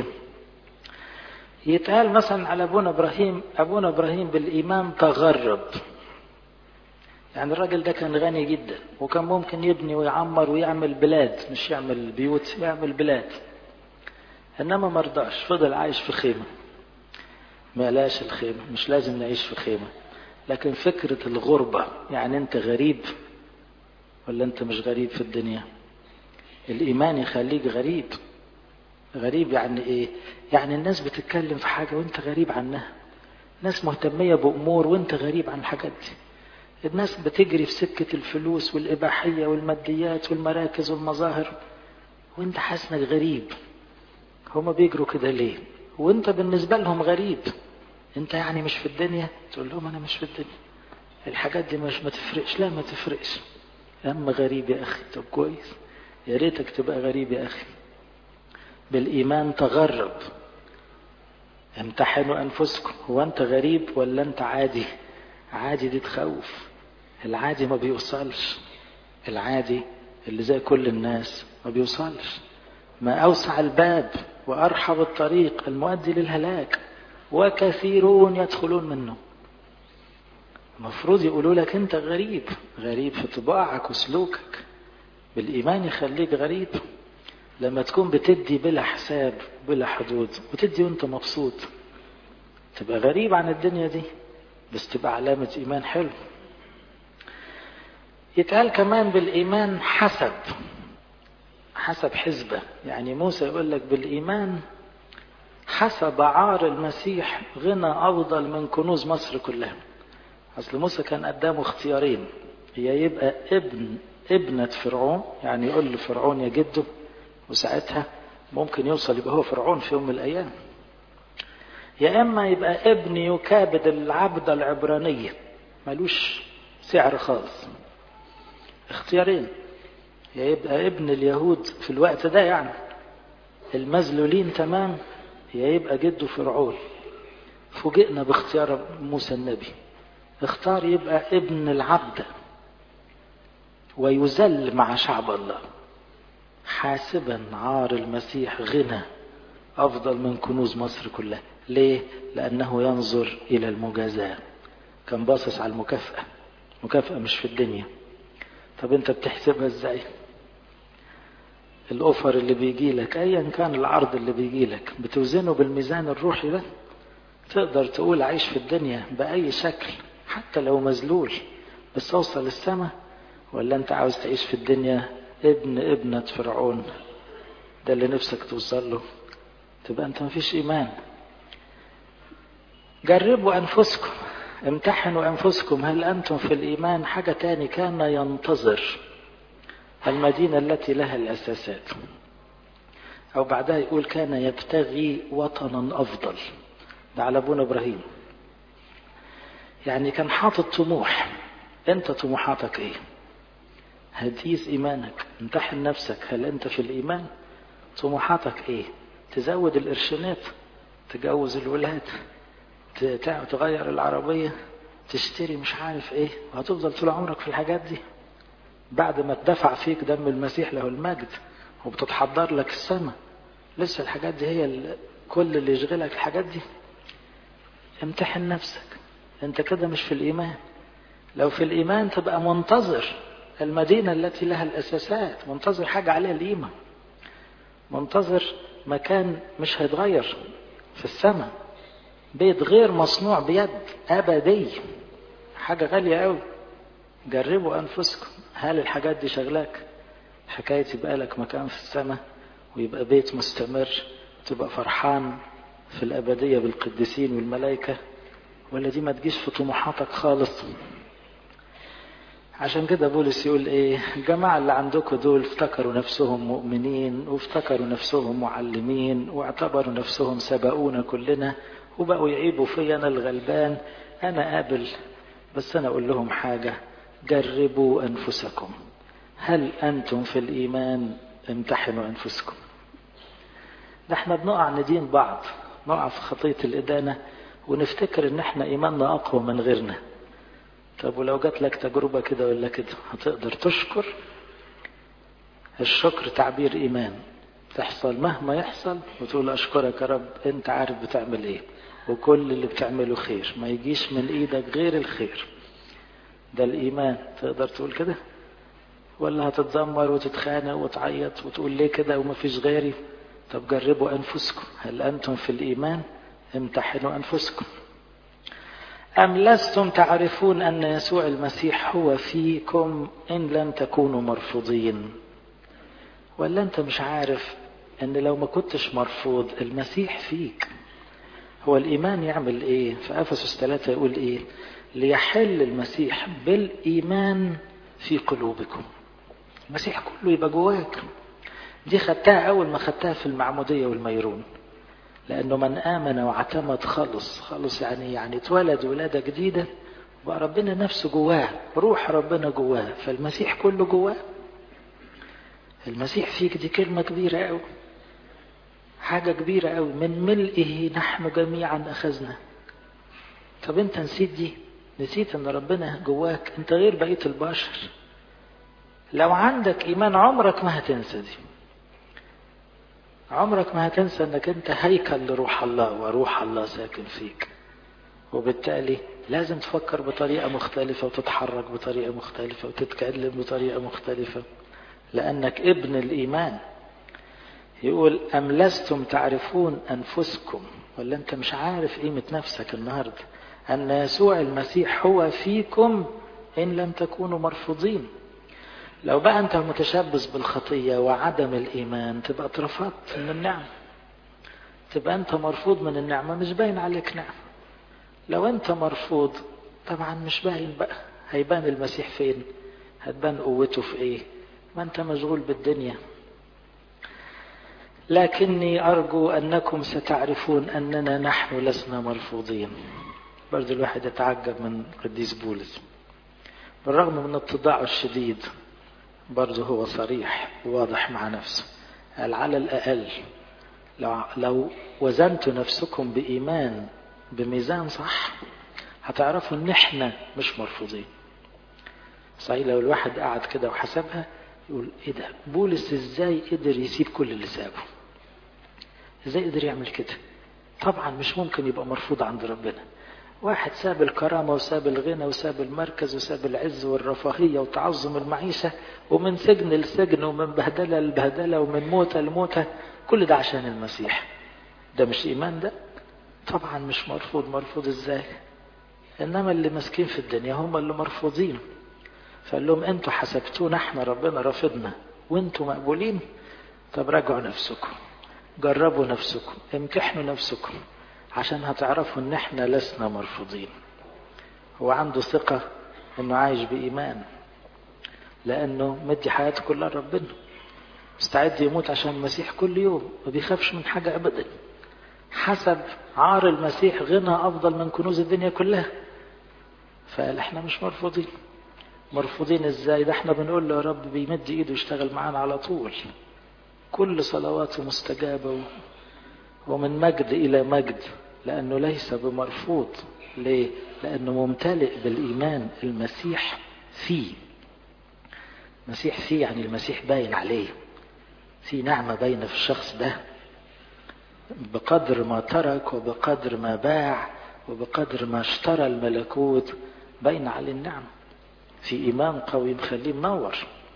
Speaker 1: يتقال مثلا على ابونا ابراهيم ابونا ابراهيم بالايمان تغرب يعني الراجل ده كان غني جدا وكان ممكن يبني ويعمر ويعمل بلاد مش يعمل بيوت يعمل بلاد انما مرضاش فضل عايش في خيمه ما لاش الخيمه مش لازم نعيش في خيمه لكن فكره الغربه يعني انت غريب ولا انت مش غريب في الدنيا الايمان يخليك غريب غريب يعني ايه يعني الناس بتتكلم في حاجة وانت غريب عنها ناس مهتمية بأمور وانت غريب عن الحاجات دي الناس بتجري في سكة الفلوس والإباحية والماديات والمراكز والمظاهر وانت حاسس انك غريب هما بيجروا كده ليه وانت بالنسبة لهم غريب انت يعني مش في الدنيا تقول لهم انا مش في الدنيا الحاجات دي مش ما تفرقش لا ما تفرقش اما غريب يا اخي طب كويس يا ريتك تبقى غريب يا اخي بالإيمان تغرب امتحنوا أنفسكم هو أنت غريب ولا أنت عادي عادي دي تخوف العادي ما بيوصلش العادي اللي زي كل الناس ما بيوصلش ما أوسع الباب وأرحب الطريق المؤدي للهلاك وكثيرون يدخلون منه المفروض يقولوا لك أنت غريب غريب في طباعك وسلوكك بالإيمان يخليك غريب لما تكون بتدي بلا حساب بلا حدود وتدي وانت مبسوط تبقى غريب عن الدنيا دي بس تبقى علامة إيمان حلو يتقال كمان بالإيمان حسب حسب حسبة يعني موسى يقول لك بالإيمان حسب عار المسيح غنى أفضل من كنوز مصر كلها أصل موسى كان قدامه اختيارين هي يبقى ابن ابنة فرعون يعني يقول لفرعون يا جده وساعتها ممكن يوصل يبقى هو فرعون في يوم من الأيام يا إما يبقى ابن يكابد العبدة العبرانية ملوش سعر خالص اختيارين يا يبقى ابن اليهود في الوقت ده يعني المذلولين تمام يا يبقى جده فرعون فوجئنا باختيار موسى النبي اختار يبقى ابن العبد ويذل مع شعب الله حاسبا عار المسيح غنى أفضل من كنوز مصر كلها ليه؟ لأنه ينظر إلى المجازاة كان باصص على المكافأة مكافأة مش في الدنيا طب أنت بتحسبها إزاي؟ الأوفر اللي بيجي لك أيا كان العرض اللي بيجي لك بتوزنه بالميزان الروحي ده تقدر تقول عيش في الدنيا بأي شكل حتى لو مذلول بس أوصل السماء ولا أنت عاوز تعيش في الدنيا ابن ابنة فرعون ده اللي نفسك توصل له تبقى انت مفيش ايمان جربوا انفسكم امتحنوا انفسكم هل انتم في الايمان حاجة تاني كان ينتظر المدينة التي لها الاساسات او بعدها يقول كان يبتغي وطنا افضل ده على ابونا ابراهيم يعني كان حاطط طموح انت طموحاتك ايه هتقيس ايمانك امتحن نفسك هل انت في الايمان طموحاتك ايه تزود القرشينات تجوز الولاد تغير العربية تشتري مش عارف ايه وهتفضل طول عمرك في الحاجات دي بعد ما اتدفع فيك دم المسيح له المجد وبتتحضر لك السماء لسه الحاجات دي هي كل اللي يشغلك الحاجات دي امتحن نفسك انت كده مش في الايمان لو في الايمان تبقى منتظر المدينة التي لها الاساسات منتظر حاجة عليها القيمة منتظر مكان مش هيتغير في السماء بيت غير مصنوع بيد ابدي حاجة غالية قوي جربوا انفسكم هل الحاجات دي شغلاك حكاية يبقى لك مكان في السماء ويبقى بيت مستمر تبقى فرحان في الأبدية بالقديسين والملائكة ولا دي ما تجيش في طموحاتك خالص عشان كده بولس يقول ايه الجماعة اللي عندكم دول افتكروا نفسهم مؤمنين وافتكروا نفسهم معلمين واعتبروا نفسهم سبقونا كلنا وبقوا يعيبوا فيا انا الغلبان انا قابل بس انا اقول لهم حاجة جربوا انفسكم هل انتم في الايمان امتحنوا انفسكم ده احنا بنقع ندين بعض نقع في خطية الإدانة ونفتكر ان احنا ايماننا اقوى من غيرنا طب ولو جات لك تجربة كده ولا كده هتقدر تشكر الشكر تعبير ايمان تحصل مهما يحصل وتقول اشكرك يا رب انت عارف بتعمل ايه وكل اللي بتعمله خير ما يجيش من ايدك غير الخير ده الايمان تقدر تقول كده ولا هتتذمر وتتخانق وتعيط وتقول ليه كده وما فيش غيري طب جربوا أنفسكم هل أنتم في الإيمان امتحنوا أنفسكم أم لستم تعرفون أن يسوع المسيح هو فيكم إن لم تكونوا مرفوضين ولا أنت مش عارف أن لو ما كنتش مرفوض المسيح فيك هو الإيمان يعمل إيه في أفسس 3 يقول إيه ليحل المسيح بالإيمان في قلوبكم المسيح كله يبقى جواك دي خدتها أول ما خدتها في المعمودية والميرون لأنه من آمن واعتمد خلص خلص يعني يعني اتولد ولادة جديدة بقى ربنا نفسه جواه روح ربنا جواه فالمسيح كله جواه المسيح فيك دي كلمة كبيرة أوي حاجة كبيرة أوي من ملئه نحن جميعا أخذنا طب أنت نسيت دي نسيت أن ربنا جواك أنت غير بقية البشر لو عندك إيمان عمرك ما هتنسى دي عمرك ما هتنسى انك انت هيكل لروح الله وروح الله ساكن فيك وبالتالي لازم تفكر بطريقة مختلفة وتتحرك بطريقة مختلفة وتتكلم بطريقة مختلفة لأنك ابن الإيمان يقول أم لستم تعرفون أنفسكم ولا أنت مش عارف قيمة نفسك النهاردة أن يسوع المسيح هو فيكم إن لم تكونوا مرفوضين لو بقى أنت متشبث بالخطية وعدم الإيمان تبقى اترفضت من النعم تبقى أنت مرفوض من النعمة مش باين عليك نعم لو أنت مرفوض طبعا مش باين بقى هيبان المسيح فين هتبان قوته في إيه ما أنت مشغول بالدنيا لكني أرجو أنكم ستعرفون أننا نحن لسنا مرفوضين برضو الواحد يتعجب من قديس بولس بالرغم من اتضاعه الشديد برضه هو صريح وواضح مع نفسه قال على الأقل لو, لو وزنت نفسكم بإيمان بميزان صح هتعرفوا ان احنا مش مرفوضين صحيح لو الواحد قعد كده وحسبها يقول ايه ده بولس ازاي قدر يسيب كل اللي سابه ازاي قدر يعمل كده طبعا مش ممكن يبقى مرفوض عند ربنا واحد ساب الكرامة وساب الغنى وساب المركز وساب العز والرفاهية وتعظم المعيشة ومن سجن لسجن ومن بهدلة لبهدلة ومن موتة لموتة كل ده عشان المسيح ده مش إيمان ده طبعا مش مرفوض مرفوض ازاي انما اللي ماسكين في الدنيا هم اللي مرفوضين فقال لهم انتوا حسبتونا احنا ربنا رافضنا وانتوا مقبولين طب راجعوا نفسكم جربوا نفسكم امتحنوا نفسكم عشان هتعرفوا ان احنا لسنا مرفوضين هو عنده ثقة انه عايش بإيمان لانه مدي حياته كلها لربنا مستعد يموت عشان المسيح كل يوم ما بيخافش من حاجة ابدا حسب عار المسيح غنى افضل من كنوز الدنيا كلها فقال احنا مش مرفوضين مرفوضين ازاي ده احنا بنقول له يا رب بيمد ايده يشتغل معانا على طول كل صلواته مستجابة ومن مجد الى مجد لأنه ليس بمرفوض ليه؟ لأنه ممتلئ بالإيمان المسيح فيه المسيح فيه يعني المسيح باين عليه في نعمة باينة في الشخص ده بقدر ما ترك وبقدر ما باع وبقدر ما اشترى الملكوت باين عليه النعمة في إيمان قوي مخليه منور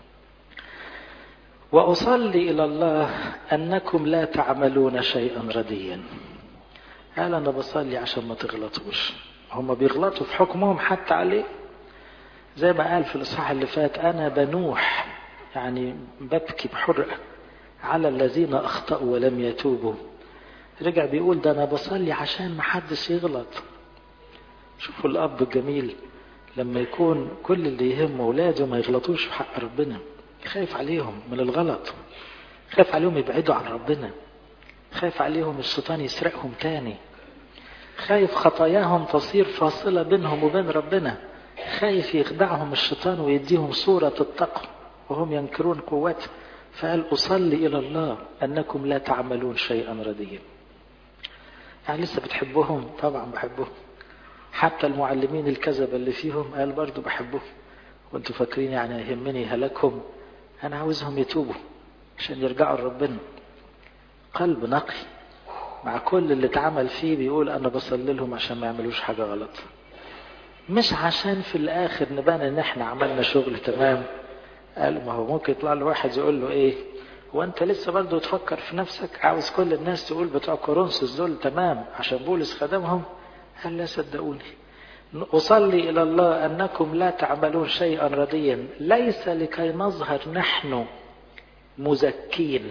Speaker 1: وأصلي إلى الله أنكم لا تعملون شيئا رديا قال أنا بصلي عشان ما تغلطوش هم بيغلطوا في حكمهم حتى عليه زي ما قال في الإصحاح اللي فات أنا بنوح يعني ببكي بحرقة على الذين أخطأوا ولم يتوبوا رجع بيقول ده أنا بصلي عشان ما حدش يغلط شوفوا الأب الجميل لما يكون كل اللي يهمه أولاده ما يغلطوش في حق ربنا خايف عليهم من الغلط خايف عليهم يبعدوا عن ربنا خايف عليهم الشيطان يسرقهم تاني خايف خطاياهم تصير فاصلة بينهم وبين ربنا خايف يخدعهم الشيطان ويديهم صورة التقوى وهم ينكرون قوته فقال أصلي إلى الله أنكم لا تعملون شيئا رديا يعني لسه بتحبهم طبعا بحبهم حتى المعلمين الكذبة اللي فيهم قال برضو بحبهم وانتوا فاكرين يعني يهمني هلاكهم أنا عاوزهم يتوبوا عشان يرجعوا لربنا قلب نقي مع كل اللي اتعمل فيه بيقول أنا بصلي لهم عشان ما يعملوش حاجة غلط مش عشان في الآخر نبان إن إحنا عملنا شغل تمام قال ما هو ممكن يطلع له واحد يقول له إيه وأنت لسه برضه تفكر في نفسك عاوز كل الناس تقول بتوع كورنثوس دول تمام عشان بولس خدمهم قال لا صدقوني أصلي إلى الله أنكم لا تعملون شيئا رديا ليس لكي نظهر نحن مزكين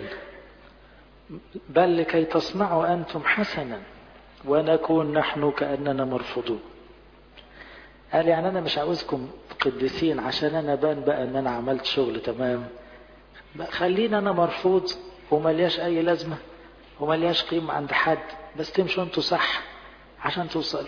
Speaker 1: بل لكي تصنعوا أنتم حسنا ونكون نحن كأننا مرفوضون قال يعني أنا مش عاوزكم قديسين عشان أنا بان بقى أن أنا عملت شغل تمام خلينا أنا مرفوض وملياش أي لازمة وملياش قيمة عند حد بس تمشوا أنتوا صح عشان توصلوا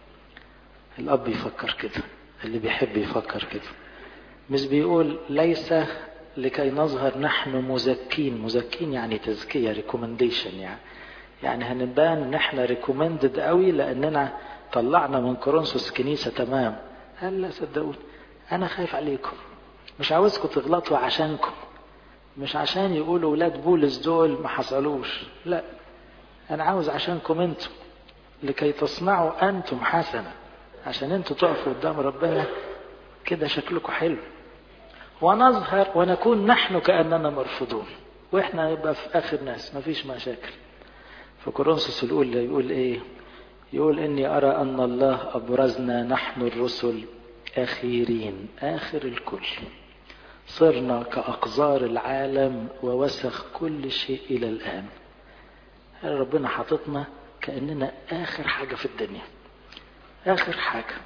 Speaker 1: الأب يفكر كده اللي بيحب يفكر كده مش بيقول ليس لكي نظهر نحن مزكين مزكين يعني تزكية ريكومنديشن يعني يعني هنبان ان احنا ريكومندد قوي لاننا طلعنا من كورنثوس كنيسة تمام قال لا صدقوني انا خايف عليكم مش عاوزكم تغلطوا عشانكم مش عشان يقولوا ولاد بولس دول ما حصلوش لا انا عاوز عشانكم انتم لكي تصنعوا انتم حسنا عشان انتوا تقفوا قدام ربنا كده شكلكم حلو ونظهر ونكون نحن كأننا مرفوضون واحنا يبقى في اخر ناس مفيش مشاكل في كورنثوس الاولى يقول ايه يقول اني ارى ان الله ابرزنا نحن الرسل اخيرين اخر الكل صرنا كاقذار العالم ووسخ كل شيء الى الان ربنا حاططنا كاننا اخر حاجه في الدنيا اخر حاجه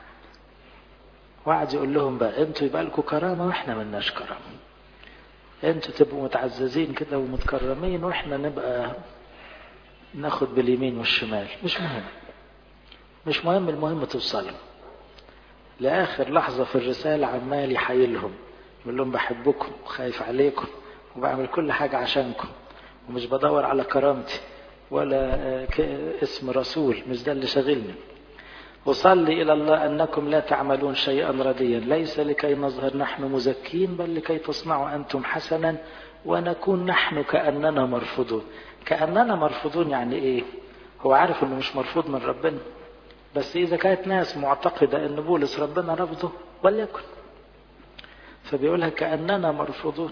Speaker 1: وقعد يقول لهم بقى انتوا يبقى لكم كرامه واحنا ملناش كرامه انتوا تبقوا متعززين كده ومتكرمين واحنا نبقى ناخد باليمين والشمال مش مهم مش مهم المهم توصلوا لاخر لحظه في الرساله عمال يحايلهم يقول لهم بحبكم وخايف عليكم وبعمل كل حاجه عشانكم ومش بدور على كرامتي ولا اسم رسول مش ده اللي شاغلني أصلي إلى الله أنكم لا تعملون شيئا رديا ليس لكي نظهر نحن مزكين بل لكي تصنعوا أنتم حسنا ونكون نحن كأننا مرفوضون كأننا مرفوضون يعني إيه هو عارف أنه مش مرفوض من ربنا بس إذا كانت ناس معتقدة أن بولس ربنا رفضه وليكن فبيقولها كأننا مرفوضون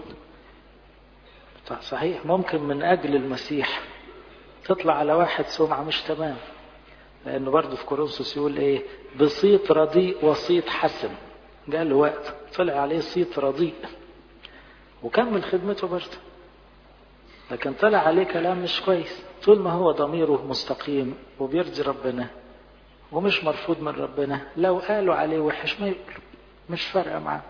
Speaker 1: صحيح ممكن من أجل المسيح تطلع على واحد سمعة مش تمام لأنه برضه في كورنثوس يقول إيه بصيت رديء وصيت حسن جاء له وقت طلع عليه صيت رديء وكمل خدمته برضه لكن طلع عليه كلام مش كويس طول ما هو ضميره مستقيم وبيرضي ربنا ومش مرفوض من ربنا لو قالوا عليه وحش ما يقولوا مش فارقة معاه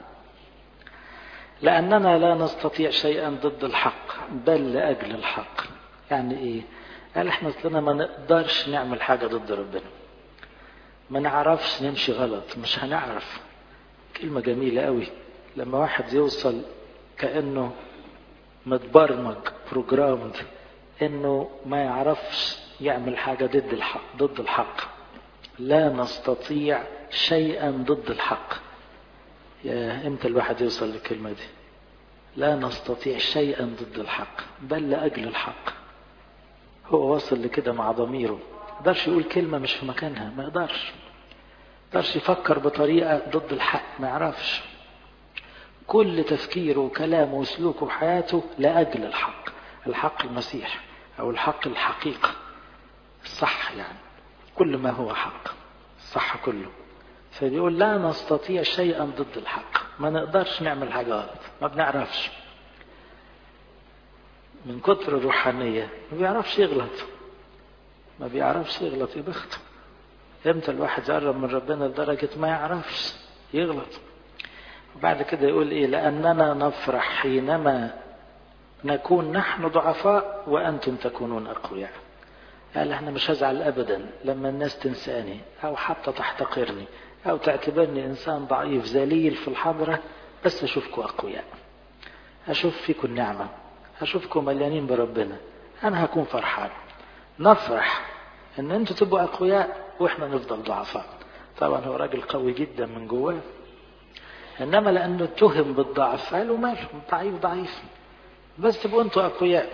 Speaker 1: لأننا لا نستطيع شيئا ضد الحق بل لأجل الحق يعني إيه قال احنا اصلنا ما نقدرش نعمل حاجة ضد ربنا ما نعرفش نمشي غلط مش هنعرف كلمة جميلة قوي لما واحد يوصل كأنه متبرمج بروجرامد انه ما يعرفش يعمل حاجة ضد الحق ضد الحق لا نستطيع شيئا ضد الحق يا امتى الواحد يوصل للكلمة دي لا نستطيع شيئا ضد الحق بل لأجل الحق هو واصل لكده مع ضميره يقدرش يقول كلمة مش في مكانها ما يقدرش يقدرش يفكر بطريقة ضد الحق ما يعرفش كل تفكيره وكلامه وسلوكه وحياته لأجل الحق الحق المسيح أو الحق الحقيقة الصح يعني كل ما هو حق الصح كله فبيقول لا نستطيع شيئا ضد الحق ما نقدرش نعمل حاجة غلط ما بنعرفش من كتر الروحانية ما بيعرفش يغلط ما بيعرفش يغلط يا بخته امتى الواحد يقرب من ربنا لدرجة ما يعرفش يغلط وبعد كده يقول ايه لأننا نفرح حينما نكون نحن ضعفاء وأنتم تكونون أقوياء قال احنا مش هزعل أبدا لما الناس تنساني أو حتى تحتقرني أو تعتبرني إنسان ضعيف ذليل في الحضرة بس أشوفكم أقوياء أشوف فيكم النعمة أشوفكم مليانين بربنا أنا هكون فرحان نفرح إن أنتوا تبقوا أقوياء وإحنا نفضل ضعفاء طبعا هو راجل قوي جدا من جواه إنما لأنه اتهم بالضعف قالوا ماله ضعيف ضعيف بس تبقوا أنتوا أقوياء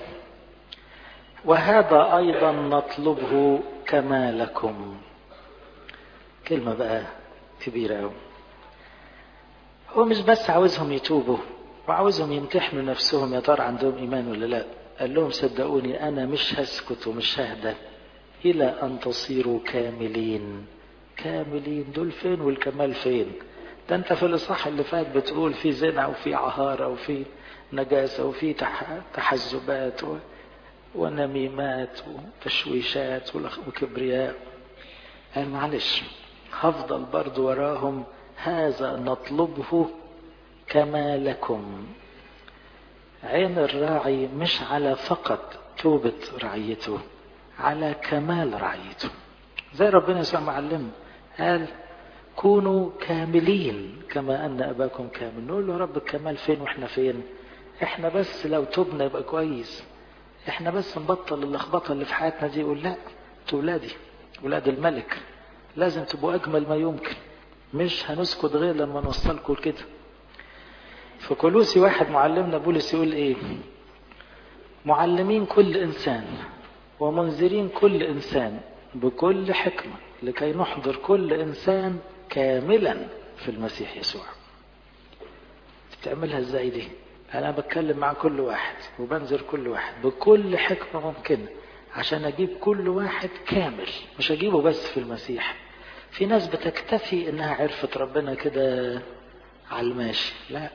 Speaker 1: وهذا أيضا نطلبه كمالكم كلمة بقى كبيرة أوي هو مش بس عاوزهم يتوبوا وعاوزهم يمتحنوا نفسهم يا ترى عندهم إيمان ولا لا قال لهم صدقوني أنا مش هسكت ومش ههدى إلى أن تصيروا كاملين كاملين دول فين والكمال فين ده أنت في الإصحاح اللي فات بتقول في زنا وفي عهارة وفي نجاسة وفي تحزبات ونميمات وتشويشات وكبرياء قال معلش هفضل برضو وراهم هذا نطلبه كما لكم عين الراعي مش على فقط توبة رعيته على كمال رعيته زي ربنا يسوع معلم قال كونوا كاملين كما أن أباكم كامل نقول له يا رب الكمال فين وإحنا فين إحنا بس لو تبنا يبقى كويس إحنا بس نبطل اللخبطة اللي في حياتنا دي يقول لا أنتوا ولادي ولاد الملك لازم تبقوا أجمل ما يمكن مش هنسكت غير لما نوصلكم لكده في كلوسي واحد معلمنا بولس يقول ايه معلمين كل انسان ومنذرين كل انسان بكل حكمة لكي نحضر كل انسان كاملا في المسيح يسوع بتعملها ازاي دي انا بتكلم مع كل واحد وبنذر كل واحد بكل حكمة ممكنة عشان اجيب كل واحد كامل مش اجيبه بس في المسيح في ناس بتكتفي انها عرفت ربنا كده على الماشي لا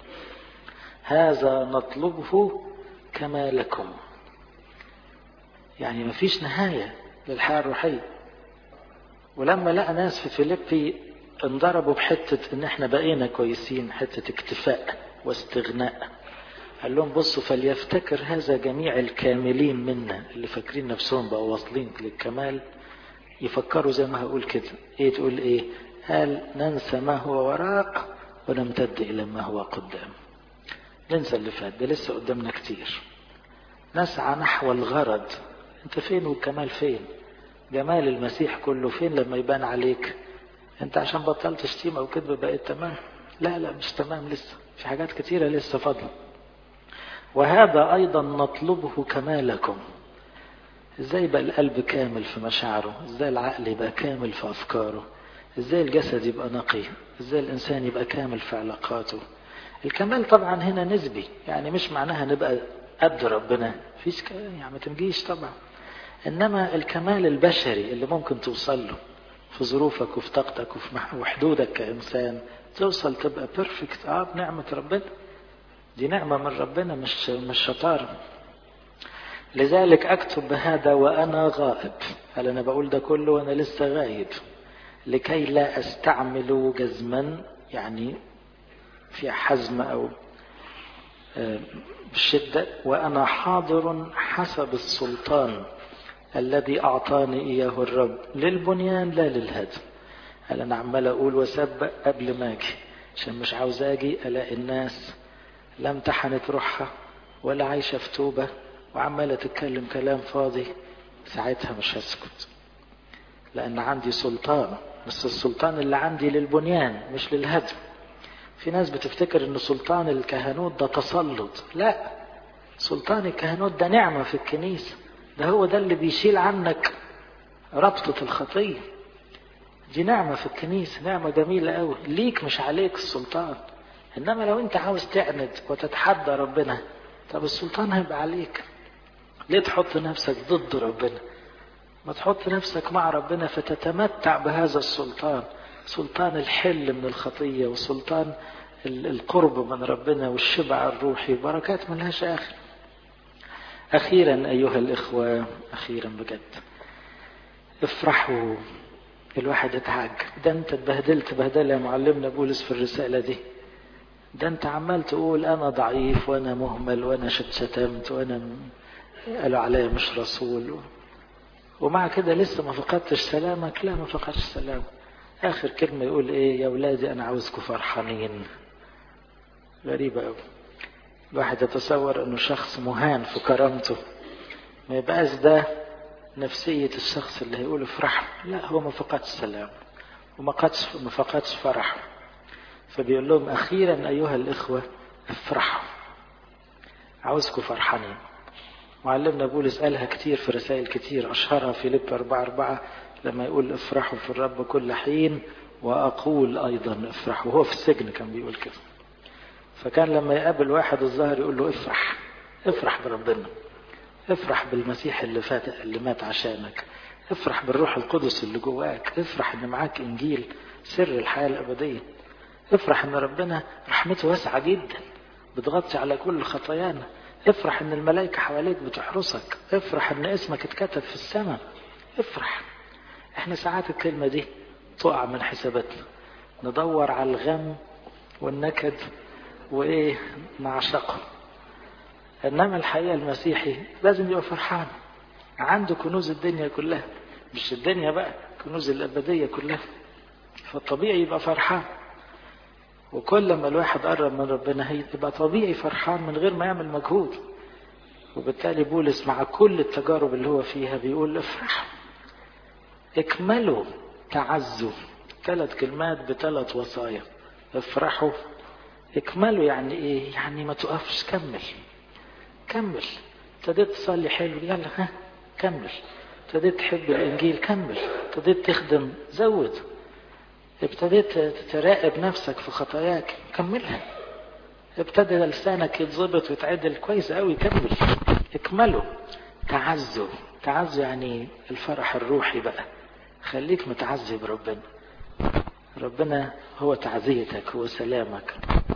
Speaker 1: هذا نطلبه كما لكم يعني مفيش نهاية للحياة الروحية ولما لقى ناس في فيليبي انضربوا بحتة ان احنا بقينا كويسين حتة اكتفاء واستغناء قال لهم بصوا فليفتكر هذا جميع الكاملين منا اللي فاكرين نفسهم بقوا واصلين للكمال يفكروا زي ما هقول كده ايه تقول ايه قال ننسى ما هو وراء ونمتد الى ما هو قدام ننسى اللي فات ده لسه قدامنا كتير نسعى نحو الغرض انت فين والكمال فين جمال المسيح كله فين لما يبان عليك انت عشان بطلت شتيمة وكذب بقيت تمام لا لا مش تمام لسه في حاجات كتيرة لسه فاضلة وهذا ايضا نطلبه كمالكم ازاي يبقى القلب كامل في مشاعره ازاي العقل يبقى كامل في افكاره ازاي الجسد يبقى نقي ازاي الانسان يبقى كامل في علاقاته الكمال طبعا هنا نسبي يعني مش معناها نبقى قد ربنا فيش يعني ما تنجيش طبعا انما الكمال البشري اللي ممكن توصل له في ظروفك وفي طاقتك وفي وحدودك كانسان توصل تبقى بيرفكت اه بنعمه ربنا دي نعمه من ربنا مش مش شطاره لذلك اكتب بهذا وانا غائب هل انا بقول ده كله وانا لسه غايب لكي لا استعمل جزما يعني في حزم او بشدة وأنا حاضر حسب السلطان الذي أعطاني إياه الرب للبنيان لا للهدم هل أنا عمال أقول وسبق قبل ما أجي عشان مش عاوز أجي ألاقي الناس لا امتحنت روحها ولا عايشة في توبة وعمالة تتكلم كلام فاضي ساعتها مش هسكت لأن عندي سلطان بس السلطان اللي عندي للبنيان مش للهدم في ناس بتفتكر ان سلطان الكهنوت ده تسلط لا سلطان الكهنوت ده نعمة في الكنيسة ده هو ده اللي بيشيل عنك ربطة الخطية دي نعمة في الكنيسة نعمة جميلة قوي ليك مش عليك السلطان انما لو انت عاوز تعند وتتحدى ربنا طب السلطان هيبقى عليك ليه تحط نفسك ضد ربنا ما تحط نفسك مع ربنا فتتمتع بهذا السلطان سلطان الحل من الخطية وسلطان القرب من ربنا والشبع الروحي بركات ملهاش آخر أخيرا أيها الإخوة أخيرا بجد افرحوا الواحد اتعج ده انت اتبهدلت بهدلة يا معلمنا بولس في الرسالة دي ده انت عمال تقول انا ضعيف وانا مهمل وانا شتمت وانا قالوا عليا مش رسول ومع كده لسه ما فقدتش سلامك لا ما فقدتش سلام اخر كلمة يقول ايه يا ولادي انا عاوزكم فرحانين غريبة قوي الواحد يتصور انه شخص مهان في كرامته ما يبقاش ده نفسية الشخص اللي هيقول افرح لا هو ما فقدش سلام وما فقدش ما فقدش فرح فبيقول لهم اخيرا ايها الاخوة افرحوا عاوزكم فرحانين معلمنا بولس قالها كتير في رسائل كتير اشهرها في لب 4 4 لما يقول افرحوا في الرب كل حين واقول ايضا افرحوا وهو في السجن كان بيقول كده فكان لما يقابل واحد الظاهر يقول له افرح افرح بربنا افرح بالمسيح اللي فات اللي مات عشانك افرح بالروح القدس اللي جواك افرح ان معاك انجيل سر الحياة الابدية افرح ان ربنا رحمته واسعة جدا بتغطي على كل خطايانا افرح ان الملائكة حواليك بتحرسك افرح ان اسمك اتكتب في السماء افرح احنا ساعات الكلمة دي تقع من حساباتنا ندور على الغم والنكد وايه نعشقه انما الحقيقة المسيحي لازم يبقى فرحان عنده كنوز الدنيا كلها مش الدنيا بقى كنوز الابدية كلها فالطبيعي يبقى فرحان وكل ما الواحد قرب من ربنا هيبقى طبيعي فرحان من غير ما يعمل مجهود وبالتالي بولس مع كل التجارب اللي هو فيها بيقول افرح اكملوا تعزوا ثلاث كلمات بثلاث وصايا افرحوا اكملوا يعني ايه يعني ما تقفش كمل كمل ابتديت تصلي حلو يلا ها كمل ابتديت تحب الانجيل كمل ابتديت تخدم زود ابتديت تراقب نفسك في خطاياك كملها ابتدى لسانك يتظبط ويتعدل كويس قوي كمل اكمله تعزوا تعزوا يعني الفرح الروحي بقى خليك متعزي بربنا ربنا هو تعزيتك هو سلامك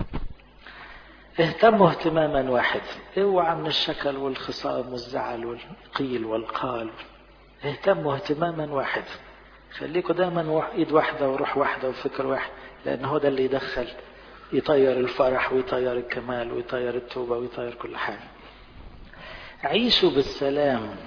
Speaker 1: اهتموا اهتماما واحد اوعى من الشكل والخصام والزعل والقيل والقال اهتموا اهتماما واحد خليكوا دايما ايد واحدة وروح واحدة وفكر واحد لان هو ده اللي يدخل يطير الفرح ويطير الكمال ويطير التوبة ويطير كل حاجة عيشوا بالسلام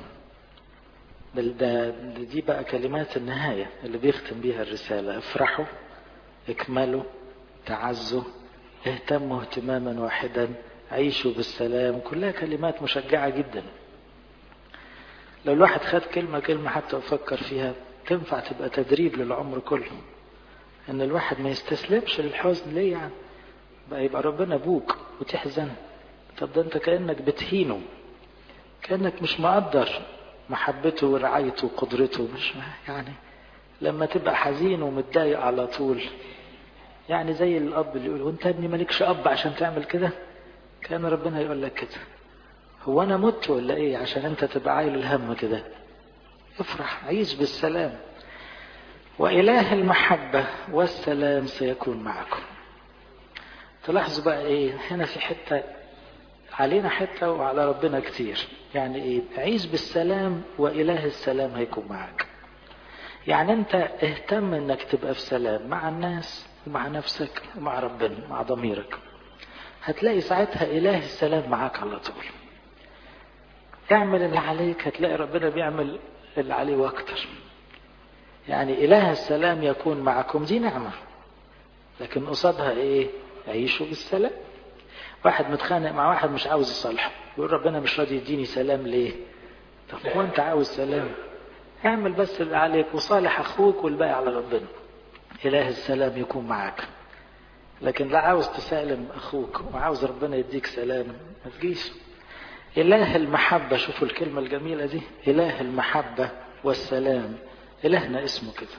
Speaker 1: ده دي بقى كلمات النهاية اللي بيختم بيها الرسالة افرحوا اكملوا تعزوا اهتموا اهتماما واحدا عيشوا بالسلام كلها كلمات مشجعة جدا لو الواحد خد كلمة كلمة حتى وفكر فيها تنفع تبقى تدريب للعمر كله ان الواحد ما يستسلمش للحزن ليه يعني بقى يبقى ربنا ابوك وتحزن طب ده انت كأنك بتهينه كأنك مش مقدر محبته ورعايته وقدرته مش يعني لما تبقى حزين ومتضايق على طول يعني زي الاب اللي يقول وانت ابني مالكش اب عشان تعمل كده كان ربنا يقول لك كده هو انا مت ولا ايه عشان انت تبقى عايل الهم كده افرح عيش بالسلام وإله المحبة والسلام سيكون معكم تلاحظوا بقى ايه هنا في حتة علينا حتة وعلى ربنا كتير يعني ايه عيش بالسلام وإله السلام هيكون معك يعني انت اهتم انك تبقى في سلام مع الناس ومع نفسك ومع ربنا مع ضميرك هتلاقي ساعتها إله السلام معاك على طول اعمل اللي عليك هتلاقي ربنا بيعمل اللي عليه واكتر يعني إله السلام يكون معكم دي نعمة لكن قصادها ايه عيشوا بالسلام واحد متخانق مع واحد مش عاوز يصالحه يقول ربنا مش راضي يديني سلام ليه طب هو انت عاوز سلام اعمل بس اللي عليك وصالح اخوك والباقي على ربنا اله السلام يكون معك لكن لا عاوز تسالم اخوك وعاوز ربنا يديك سلام ما تجيش اله المحبه شوفوا الكلمه الجميله دي اله المحبه والسلام الهنا اسمه كده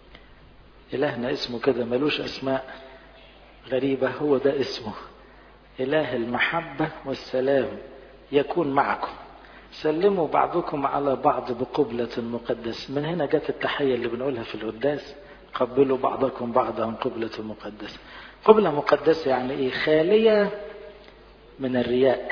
Speaker 1: الهنا اسمه كده ملوش اسماء غريبه هو ده اسمه اله المحبه والسلام يكون معكم سلموا بعضكم على بعض بقبلة مقدسة من هنا جت التحية اللي بنقولها في القداس قبلوا بعضكم بعضا قبلة مقدسة قبلة مقدسة يعني ايه خالية من الرياء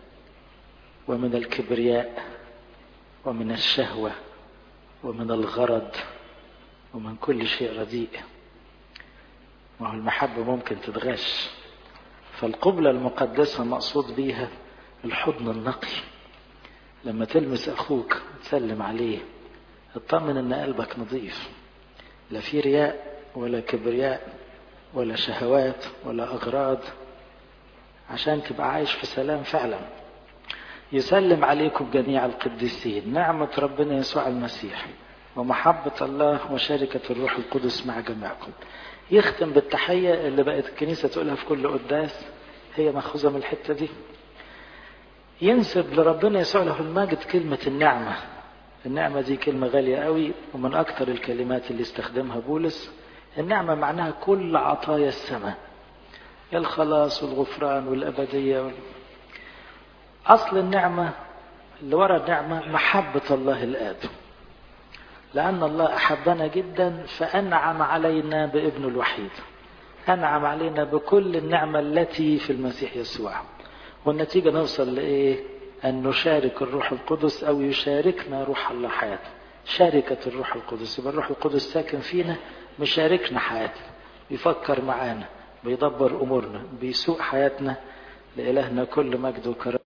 Speaker 1: ومن الكبرياء ومن الشهوة ومن الغرض ومن كل شيء رديء ما هو المحبة ممكن تتغش فالقبلة المقدسة مقصود بيها الحضن النقي لما تلمس أخوك تسلم عليه اطمن ان قلبك نظيف لا في رياء ولا كبرياء ولا شهوات ولا أغراض عشان تبقى عايش في سلام فعلا يسلم عليكم جميع القديسين نعمة ربنا يسوع المسيح ومحبة الله وشركة الروح القدس مع جميعكم يختم بالتحية اللي بقت الكنيسة تقولها في كل قداس هي مأخوذة من الحتة دي ينسب لربنا يسوع له المجد كلمة النعمة النعمة دي كلمة غالية قوي ومن أكثر الكلمات اللي استخدمها بولس النعمة معناها كل عطايا السماء الخلاص والغفران والأبدية وال... أصل النعمة اللي ورا النعمة محبة الله الآب لأن الله أحبنا جدا فأنعم علينا بابنه الوحيد أنعم علينا بكل النعمة التي في المسيح يسوع والنتيجة نوصل لإيه أن نشارك الروح القدس أو يشاركنا روح الله حياتنا شاركة الروح القدس يبقى الروح القدس ساكن فينا مشاركنا حياتنا بيفكر معانا بيدبر أمورنا بيسوق حياتنا لإلهنا كل مجد وكرم